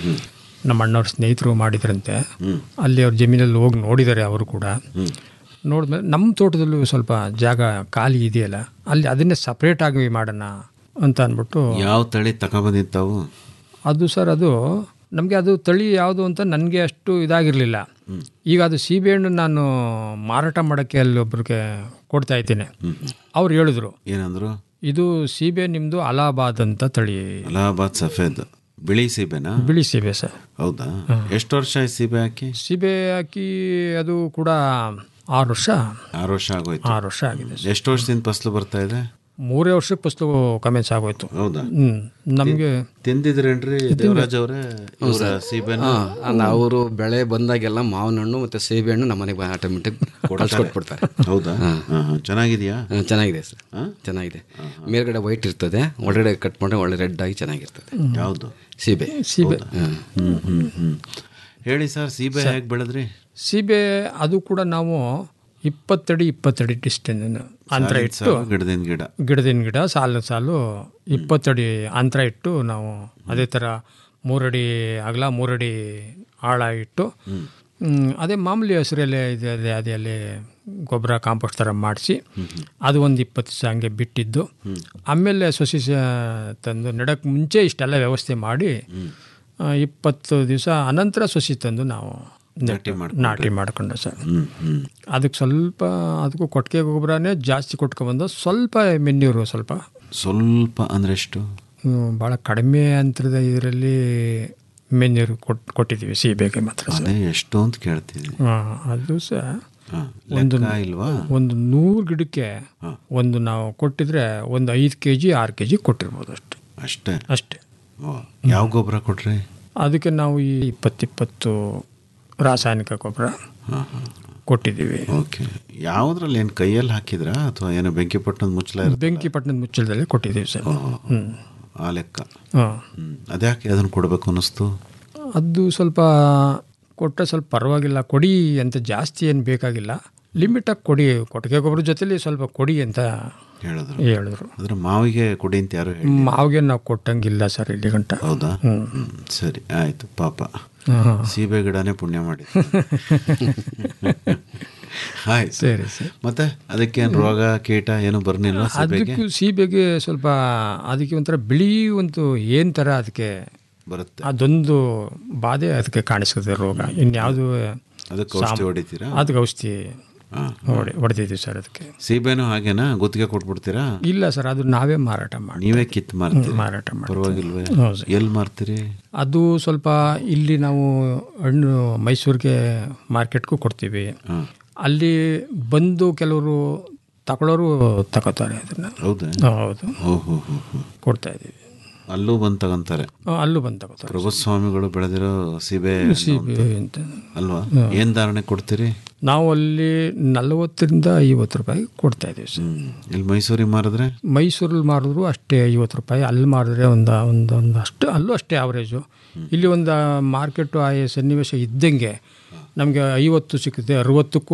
ನಮ್ಮ ಅಣ್ಣವ್ರ ಸ್ನೇಹಿತರು ಮಾಡಿದ್ರಂತೆ ಅಲ್ಲಿ ಅವ್ರ ಜಮೀನಲ್ಲಿ ಹೋಗಿ ನೋಡಿದ್ದಾರೆ ಅವರು ಕೂಡ ನೋಡಿದ್ಮೇಲೆ ನಮ್ಮ ತೋಟದಲ್ಲೂ ಸ್ವಲ್ಪ ಜಾಗ ಖಾಲಿ ಇದೆಯಲ್ಲ ಅಲ್ಲಿ ಅದನ್ನೇ ಸಪ್ರೇಟ್ ಆಗಿ ಮಾಡೋಣ ಅಂತ ಅಂದ್ಬಿಟ್ಟು ಯಾವ ತಳಿ ತಗೊಬಂದಿತ್ತಾವು ಅದು ಸರ್ ಅದು ನಮಗೆ ಅದು ತಳಿ ಯಾವುದು ಅಂತ ನನಗೆ ಅಷ್ಟು ಇದಾಗಿರಲಿಲ್ಲ ಈಗ ಅದು ಸೀಬೆಹಣ್ಣು ನಾನು ಮಾರಾಟ ಮಾಡೋಕ್ಕೆ ಅಲ್ಲಿ ಒಬ್ರಿಗೆ ಕೊಡ್ತಾ ಇದ್ದೀನಿ ಅವ್ರು ಹೇಳಿದ್ರು ಏನಂದ್ರು ಇದು ಸೀಬೆ ನಿಮ್ಮದು ಅಲಹಾಬಾದ್ ಅಂತ ತಳಿ ಅಲಹಾಬಾದ್ ಸಫೇದ್ ಬಿಳಿ ಸೀಬೆನಾ ಬಿಳಿ ಸೀಬೆ ಸರ್ ಹೌದಾ ಎಷ್ಟು ವರ್ಷ ಆಯ್ತು ಸೀಬೆ ಹಾಕಿ ಸೀಬೆ ಹಾಕಿ ಅದು ಕೂಡ ಆರು ವರ್ಷ ಆರು ವರ್ಷ ಆಗೋಯ್ತು ಆರು ವರ್ಷ ಆಗಿದೆ ಎಷ್ಟು ವರ್ಷದಿಂದ ಫಸಲು ಬರ್ತಾ ಇದೆ ಮೂರೇ ವರ್ಷಕ್ಕೆ ಫಸ್ಲು ಕಮೆನ್ಸ್ ಆಗೋಯ್ತು ಹೌದಾ ಹ್ಮ್ ನಮಗೆ ತಿಂದಿದ್ರೇನ್ರಿ ದೇವರಾಜ್ ಅವರೇ ಇವರ ಸೀಬೆನ ಅವರು ಬೆಳೆ ಬಂದಾಗೆಲ್ಲ ಮಾವಿನ ಹಣ್ಣು ಮತ್ತೆ ಸೇಬೆ ಹಣ್ಣು ನಮ್ಮ ಮನೆಗೆ ಆಟೋಮೆಟಿಕ್ ಕಳ್ಸಿಕೊಟ್ಬಿಡ್ತಾರೆ ಹೌದಾ ಹಾ, ಹಾ. ಚೆನ್ನಾಗಿದ್ಯಾ ಹಾ, ಚೆನ್ನಾಗಿದೆ ಸರ್ ಚೆನ್ನಾಗಿದೆ ಮೇಲ್ಗಡೆ ವೈಟ್ ಇರ್ತದೆ ಒಳಗಡೆ ಕಟ್ ಮಾಡಿ ಒಳ್ಳೆ ರೆಡ್ ಆಗಿ ಚೆನ್ನಾಗಿರ್ತದೆ ಯಾವುದು ಸೀಬೆ ಸೀಬೆ ಹ್ಮ್ ಹ್ಮ್ ಹ್ಮ್ ಹೇಳಿ ಸರ್ ಸೀಬೆ ಹೇಗೆ ಬೆಳೆದ್ರಿ ಸೀಬೆ ಅದು ಕೂಡ ನಾವು ಇಪ್ಪತ್ತಡಿ ಇಪ್ಪತ್ತಡಿ ಡಿಸ್ಟೆನ್ಸ್ ಅಂತರ ಸಾಲಿನ ಇಟ್ಟು ಸಾಲು, ಗಿಡದಿಂದ ಗಿಡ ಗಿಡದಿಂದ ಗಿಡ ಸಾಲು ಸಾಲು ಇಪ್ಪತ್ತಡಿ ಅಂತರ ಇಟ್ಟು ನಾವು ಅದೇ ಥರ ಮೂರಡಿ ಅಗಲ ಮೂರಡಿ ಆಳ ಇಟ್ಟು ಹ್ಮ್, ಅದೇ ಮಾಮೂಲಿ ಹಸಿರೆಲೆ ಇದೆ ಅದೇ ಅದೇ ಅಲ್ಲಿ ಗೊಬ್ಬರ ಕಾಂಪೋಸ್ಟ್ ಥರ ಮಾಡಿಸಿ ಅದು ಒಂದು ಇಪ್ಪತ್ತು ದಿವಸ ಹಂಗೆ ಬಿಟ್ಟಿದ್ದು ಆಮೇಲೆ ಸೊಸಿ ಸ- ತಂದು ನೆಡಕ್ಕೆ ಮುಂಚೆ ಇಷ್ಟೆಲ್ಲ ವ್ಯವಸ್ಥೆ ಮಾಡಿ ಆ, ಇಪ್ಪತ್ತು ದಿವಸ ಅನಂತರ ಸೊಸಿ ತಂದು ನಾವು ನೆಟ್ಟು- ನಾಟಿ ಮಾಡ್ಕೊಂಡೆ ಸರ್ ಹ್ಮ್ ಹ್ಮ್ ಅದಕ್ಕೆ ಸ್ವಲ್ಪ ಅದಕ್ಕೂ ಕೊಟ್ಟಿಗೆ ಗೊಬ್ಬರನೇ ಜಾಸ್ತಿ ಕೊಟ್ಕೊಬಂದು ಸ್ವಲ್ಪ ಮೆನ್ಯೂರು ಸ್ವಲ್ಪ ಸ್ವಲ್ಪ ಅಂದ್ರೆ ಎಷ್ಟು ಭಾಳ ಕಡಿಮೆ ಅಂತರದ ಇದರಲ್ಲಿ ಮೆನ್ಯೂರು ಕೊಟ್ ಕೊಟ್ಟಿದ್ದೀವಿ ಸೀಬೆಗೆ ಮಾತ್ರ ಸರ್. ಅದೇ ಎಷ್ಟು ಅಂತ ಕೇಳ್ತಿದ್ವಿ ಹಾ, ಅದು ಸಹ ಹಾ, ಒಂದು ಲೆಕ್ಕ ಇಲ್ವಾ ಒಂದು ನೂರು ಗಿಡಕ್ಕೆ ಒಂದು ನಾವು ಕೊಟ್ಟಿದ್ರೆ ಒಂದು ಐದು ಕೆ ಜಿ ಆರು ಕೆ ಜಿ ಕೊಟ್ಟಿರ್ಬೋದು ಅಷ್ಟೆ ಅಷ್ಟೇ ಅಷ್ಟೇ ಓ, ಯಾವ ಗೊಬ್ಬರ ಕೊಟ್ರಿ ಅದಕ್ಕೆ ನಾವು ಈ ಇಪ್ಪತ್ತಿಪ್ಪತ್ತು ರಾಸಾಯನಿಕ ಗೊಬ್ಬರ ಕೊಟ್ಟಿದ್ದೀವಿ ಓಕೆ ಯಾವ್ದ್ರಲ್ಲಿ ಏನು ಕೈಯಲ್ಲಿ ಹಾಕಿದ್ರಾ ಅಥವಾ ಏನೋ ಬೆಂಕಿ ಪಟ್ಟಣದ ಮುಚ್ಚಲ ಇರುತ್ತೆ ಬೆಂಕಿ ಪಟ್ಟಣದ ಮುಚ್ಚಳದಲ್ಲಿ ಕೊಟ್ಟಿದ್ದೀವಿ ಸರ್ ಹ್ಞೂ ಆ ಲೆಕ್ಕ ಹಾಂ ಹ್ಮ್ ಅದ್ಯಾಕೆ ಅದನ್ನ ಕೊಡಬೇಕು ಅನ್ನಿಸ್ತು ಅದು ಸ್ವಲ್ಪ ಕೊಟ್ಟರೆ ಸ್ವಲ್ಪ ಪರವಾಗಿಲ್ಲ ಕೊಡಿ ಅಂತ ಜಾಸ್ತಿ ಏನು ಬೇಕಾಗಿಲ್ಲ ಲಿಮಿಟಾಗಿ ಕೊಡಿ ಕೊಟ್ಟಿಗೆ ಗೊಬ್ಬರ ಜೊತೆಲಿ ಸ್ವಲ್ಪ ಕೊಡಿ ಅಂತ ಹೇಳಿದ್ರು ಹೇಳಿದ್ರು ಅದ್ರ ಮಾವಿಗೆ ಕೊಡಿ ಅಂತ ಯಾರು ಹೇಳಿ ಮಾವಿಗೆ ನಾವು ಕೊಟ್ಟಂಗಿಲ್ಲ ಸರ್ ಇಲ್ಲಿ ಗಂಟ ಹೌದಾ ಹ್ಮ್. ಹ್ಮ್, ಸರಿ ಆಯ್ತು ಪಾಪ ಹಾ. ಸೀಬೆ ಗಿಡನೇ ಪುಣ್ಯ ಮಾಡಿ ಆಯ್ತು ಸರಿ ಸರಿ ಮತ್ತೆ ಅದಕ್ಕೇನು ರೋಗ ಕೀಟ ಏನು ಬರ್ನಿಲ್ವಾ ಸೀಬೆಗೆ ಅದಕ್ಕೂ ಸೀಬೆಗೆ ಸ್ವಲ್ಪ ಅದಕ್ಕೆ ಒಂಥರ ಬಿಳಿ ಒಂದು ಏನು ಥರ ಅದಕ್ಕೆ ಬರುತ್ತೆ ಅದೊಂದು ಬಾಧೆ ಅದಕ್ಕೆ ಕಾಣಿಸ್ತದೆ ರೋಗ ಇನ್ಯಾವುದು ಅದಕ್ಕೆ ಔಷಧಿ ಹೊಡಿತೀರಾ ಅದಕ್ಕೆ ಔಷಧಿ ಹೊಡೆ ಹೊಡೆದಿದ್ದೀವಿ ಸರ್ ಅದಕ್ಕೆ ಸೀಬೆನೂ ಹಾಗೇನಾ ಗುತ್ತಿಗೆ ಕೊಟ್ಬಿಡ್ತೀರಾ ಇಲ್ಲ ಸರ್ ಅದು ನಾವೇ ಮಾರಾಟ ಮಾಡಿ ನೀವೇ ಕಿತ್ತು ಮಾರ್ತೀರಿ ಮಾರಾಟ ಮಾಡ್ತೀವಿ. ಪರವಾಗಿಲ್ವೇ ಹೌದು ಸರ್. ಎಲ್ಲಿ ಮಾರ್ತೀರಿ ಅದು ಸ್ವಲ್ಪ ಇಲ್ಲಿ ನಾವು ಹಣ್ಣು ಮೈಸೂರಿಗೆ ಮಾರ್ಕೆಟ್ಗೂ ಕೊಡ್ತೀವಿ ಅಲ್ಲಿ ಬಂದು ಕೆಲವರು ತಗೊಳ್ಳೋರು ತಗೋತಾರೆ ಅದನ್ನು ಹೌದಾ ಹೌದು ಓ ಹೋ ಹೋ ಹೋ. ಕೊಡ್ತಾ ಇದ್ದೀವಿ ಅಲ್ಲೂ ಬಂದು ತಗೊಂತಾರೆ ಆ, ಅಲ್ಲೂ ಬಂದು ತಗೋತಾರೆ ಪ್ರಭುಸ್ವಾಮಿಗಳು ಬೆಳೆದಿರೋ ಸೀಬೆ ಹಣ್ಣು ಸೀಬೆ ಅಂತ. ಅಂತ ಅಲ್ವಾ ಏನ್ ಧಾರಣೆ ಕೊಡ್ತೀರಿ ನಾವು ಅಲ್ಲಿ ನಲವತ್ತರಿಂದ ಐವತ್ತು ರೂಪಾಯಿ ಕೊಡ್ತಾ ಇದ್ದೀವಿ ಸರ್ ಇಲ್ಲಿ ಮೈಸೂರಿಗೆ ಮಾರಿದ್ರೆ ಮೈಸೂರಲ್ಲಿ ಮಾರಿದ್ರು ಅಷ್ಟೇ ಐವತ್ತು ರೂಪಾಯಿ ಅಲ್ಲಿ ಮಾರಿದ್ರೆ ಒಂದು ಒಂದು ಒಂದು ಅಷ್ಟು ಅಲ್ಲೂ ಅಷ್ಟೇ ಆವ್ರೇಜು ಇಲ್ಲಿ ಒಂದು ಮಾರ್ಕೆಟು ಆ ಸನ್ನಿವೇಶ ಇದ್ದಂಗೆ ನಮಗೆ ಐವತ್ತು ಸಿಕ್ಕಿದೆ ಅರುವತ್ತಕ್ಕೂ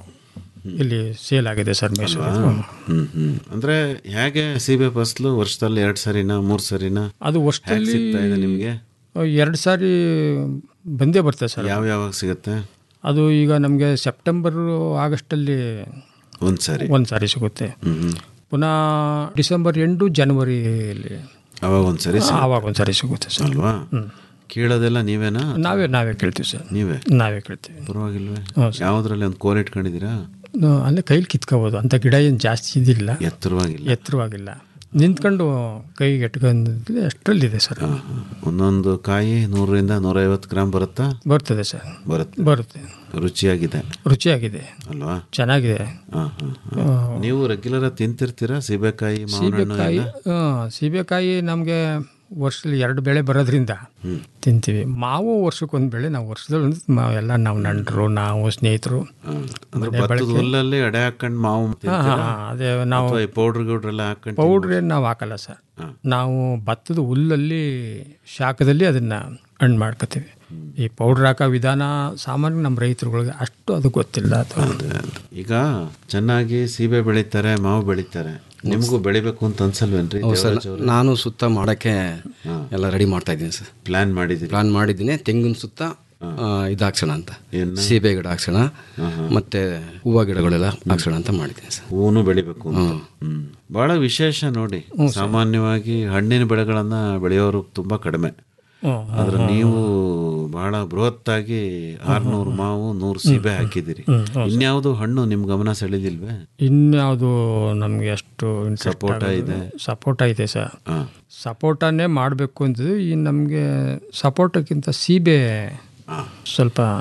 ಇಲ್ಲಿ ಸೇಲ್ ಆಗಿದೆ ಸರ್ ಮೈಸೂರು ಹ್ಮ್ ಹ್ಮ್ ಅಂದ್ರೆ ಹೇಗೆ ಸೀಬೆ ಫಸಲು ವರ್ಷದಲ್ಲಿ ಎರಡ್ ಸರಿನಾ ಮೂರ್ ಸರಿನಾ ಅದು ಹೇಗ್ ವರ್ಷದಲ್ಲಿ ಸಿಗ್ತಾ ಇದೆ ನಿಮ್ಗೆ ಎರಡು ಸಾರಿ ಬಂದೇ ಬರ್ತದೆ ಸರ್ ಯಾವ ಯಾವಾಗ ಸಿಗುತ್ತೆ ಅದು ಈಗ ನಮಗೆ ಸೆಪ್ಟೆಂಬರು ಆಗಸ್ಟಲ್ಲಿ ಒಂದ್ ಸರಿ ಒಂದು ಸಾರಿ ಸಿಗುತ್ತೆ ಹ್ಮ್ ಹ್ಮ್ ಪುನಃ ಡಿಸೆಂಬರ್ ಎಂಟು ಜನವರಿಯಲ್ಲಿ ಅವಾಗ ಒಂದ್ ಸರಿ ಸಿಗುತ್ತೆ. ಆವಾಗ ಒಂದು ಸಾರಿ ಸಿಗುತ್ತೆ ಸರ್ ಅಲ್ವಾ ಕೀಳೋದೆಲ್ಲ ನೀವೇನಾ ನಾವೇ ನಾವೇ ಕೇಳ್ತೀವಿ ಸರ್ ನೀವೇ ನಾವೇ ಕೇಳ್ತೀವಿ ಪರವಾಗಿಲ್ವೇ ಹೌದು ಯಾವ್ದ್ರಲ್ಲಿ ಒಂದು ಕೋಲ್ ಇಟ್ಕೊಂಡಿದ್ದೀರಾ ನಾವು ಅಲ್ಲೇ ಕೈಲಿ ಕಿತ್ಕೋಬೋದು ಅಂತ ಗಿಡ ಏನು ಜಾಸ್ತಿ ಇದಿಲ್ಲ ಎತ್ತರವಾಗಿಲ್ಲ ಎತ್ತರವಾಗಿಲ್ಲ ನಿಂತ್ಕೊಂಡು ಕೈಗೆ ಎಟ್ಕೊಂಡಿದ್ರೆ ಅಷ್ಟರಲ್ಲಿದೆ ಸರ್ ಒಂದೊಂದು ಕಾಯಿ ನೂರರಿಂದ ನೂರೈವತ್ತು ಗ್ರಾಮ್ ಬರುತ್ತಾ ಬರ್ತದೆ ಸರ್ ಬರುತ್ತೆ ಬರುತ್ತೆ ರುಚಿಯಾಗಿದೆ ರುಚಿಯಾಗಿದೆ ಅಲ್ವಾ ಚೆನ್ನಾಗಿದೆ ಹಾ, ಹಾ, ಹಾ. ನೀವು ರೆಗ್ಯುಲರ್ ತಿಂತಿರ್ತೀರಾ ಸೀಬೆಕಾಯಿ ಮಾವಿನ ಹಣ್ಣು ಸೀಬೆಕಾಯಿ ಎಲ್ಲ? ಹಾಂ ಸೀಬೆಕಾಯಿ ನಮಗೆ ವರ್ಷದಲ್ಲಿ ಎರಡು ಬೆಳೆ ಬರೋದ್ರಿಂದ ತಿಂತೀವಿ ಮಾವು ವರ್ಷಕ್ಕೊಂದು ಬೆಳೆ ನಾವು ವರ್ಷದಲ್ಲಿ ಒಂದು ಮಾ- ಎಲ್ಲ ನಾವು ನಂಟರು ನಾವು ಸ್ನೇಹಿತರು ಅಂದ್ರೆ ಮನೆ ಭತ್ತದ ಬಳಕೆ. ಹುಲ್ಲಲ್ಲಿ ಅಡೆ ಹಾಕೊಂಡು ಮಾವು ಹಾಂ ತಿಂತೀರಾ? ಹಾಂ ಅದೇ ನಾವು ಅಥವಾ ಈ ಪೌಡ್ರ್ ಗಿೌಡ್ರ್ ಎಲ್ಲ ಹಾಕೊಂಡು ಪೌಡ್ರ್ ಏನು ನಾವು ಹಾಕಲ್ಲ ಸರ್ ನಾವು ಭತ್ತದ ಹುಲ್ಲಲ್ಲಿ ಶಾಖದಲ್ಲಿ ಅದನ್ನು ಹಣ್ಣು ಮಾಡ್ಕೋತೀವಿ ಈ ಪೌಡ್ರ್ ಹಾಕೋ ವಿಧಾನ ಸಾಮಾನ್ಯ ನಮ್ಮ ರೈತರುಗಳಿಗೆ ಅಷ್ಟು ಅದು ಗೊತ್ತಿಲ್ಲ ಅದು ಈಗ ಚೆನ್ನಾಗಿ ಸೀಬೆ ಬೆಳೀತಾರೆ ಮಾವು ಬೆಳೀತಾರೆ ನಿಮಗೂ ಬೆಳಿಬೇಕು ಅಂತ ಅನ್ಸಲ್ವೇನ್ರಿ ಹೌದು ಸರ್ ದೇವರಾಜ್ ಅವ್ರೆ? ನಾನು ಸುತ್ತ ಮಾಡೋಕ್ಕೆ ಎಲ್ಲ ರೆಡಿ ಮಾಡ್ತಾ ಇದ್ದೀನಿ ಸರ್ ಪ್ಲಾನ್ ಮಾಡಿದ್ದೀರಿ ಪ್ಲಾನ್ ಮಾಡಿದ್ದೀನಿ ತೆಂಗಿನ ಸುತ್ತ ಆ, ಇದು ಹಾಕ್ಸೋಣ ಅಂತ ಸೀಬೆ ಗಿಡ ಹಾಕ್ಸೋಣ ಮತ್ತೆ ಹೂವು ಗಿಡಗಳೆಲ್ಲ ಹಾಕ್ಸೋಣ ಅಂತ ಮಾಡಿದ್ದೀನಿ ಸರ್ ಹೂನು ಬೆಳಿಬೇಕು ಅಂತ ಹ್ಮ್. ಬಹಳ ವಿಶೇಷ ನೋಡಿ ಸಾಮಾನ್ಯವಾಗಿ ಹಣ್ಣಿನ ಬೆಳೆಗಳನ್ನ ಬೆಳೆಯೋರು ತುಂಬಾ ಕಡಿಮೆ ಹ್ಮ್, ಆದ್ರೆ ನೀವು ಬಹಳ ಬೃಹತ್ತಾಗಿ ಆರ್ನೂರು ಮಾವು ನೂರು ಸೀಬೆ ಹಾಕಿದಿರಿ ಇನ್ಯಾವುದು ಹಣ್ಣು ನಿಮ್ ಗಮನ ಸೆಳೆದಿಲ್ವೇ ಇನ್ಯಾವುದು ನಮಗೆ ಅಷ್ಟು ಸಪೋಟ ಇದೆ. ಸಪೋಟ ಇದೆ ಸರ್ ಹಾ. ಸಪೋಟನೇ ಮಾಡಬೇಕು ಅಂತಿದ್ದು ಈ ನಮಗೆ ಸಪೋಟಕ್ಕಿಂತ ಸೀಬೆ ಸ್ವಲ್ಪ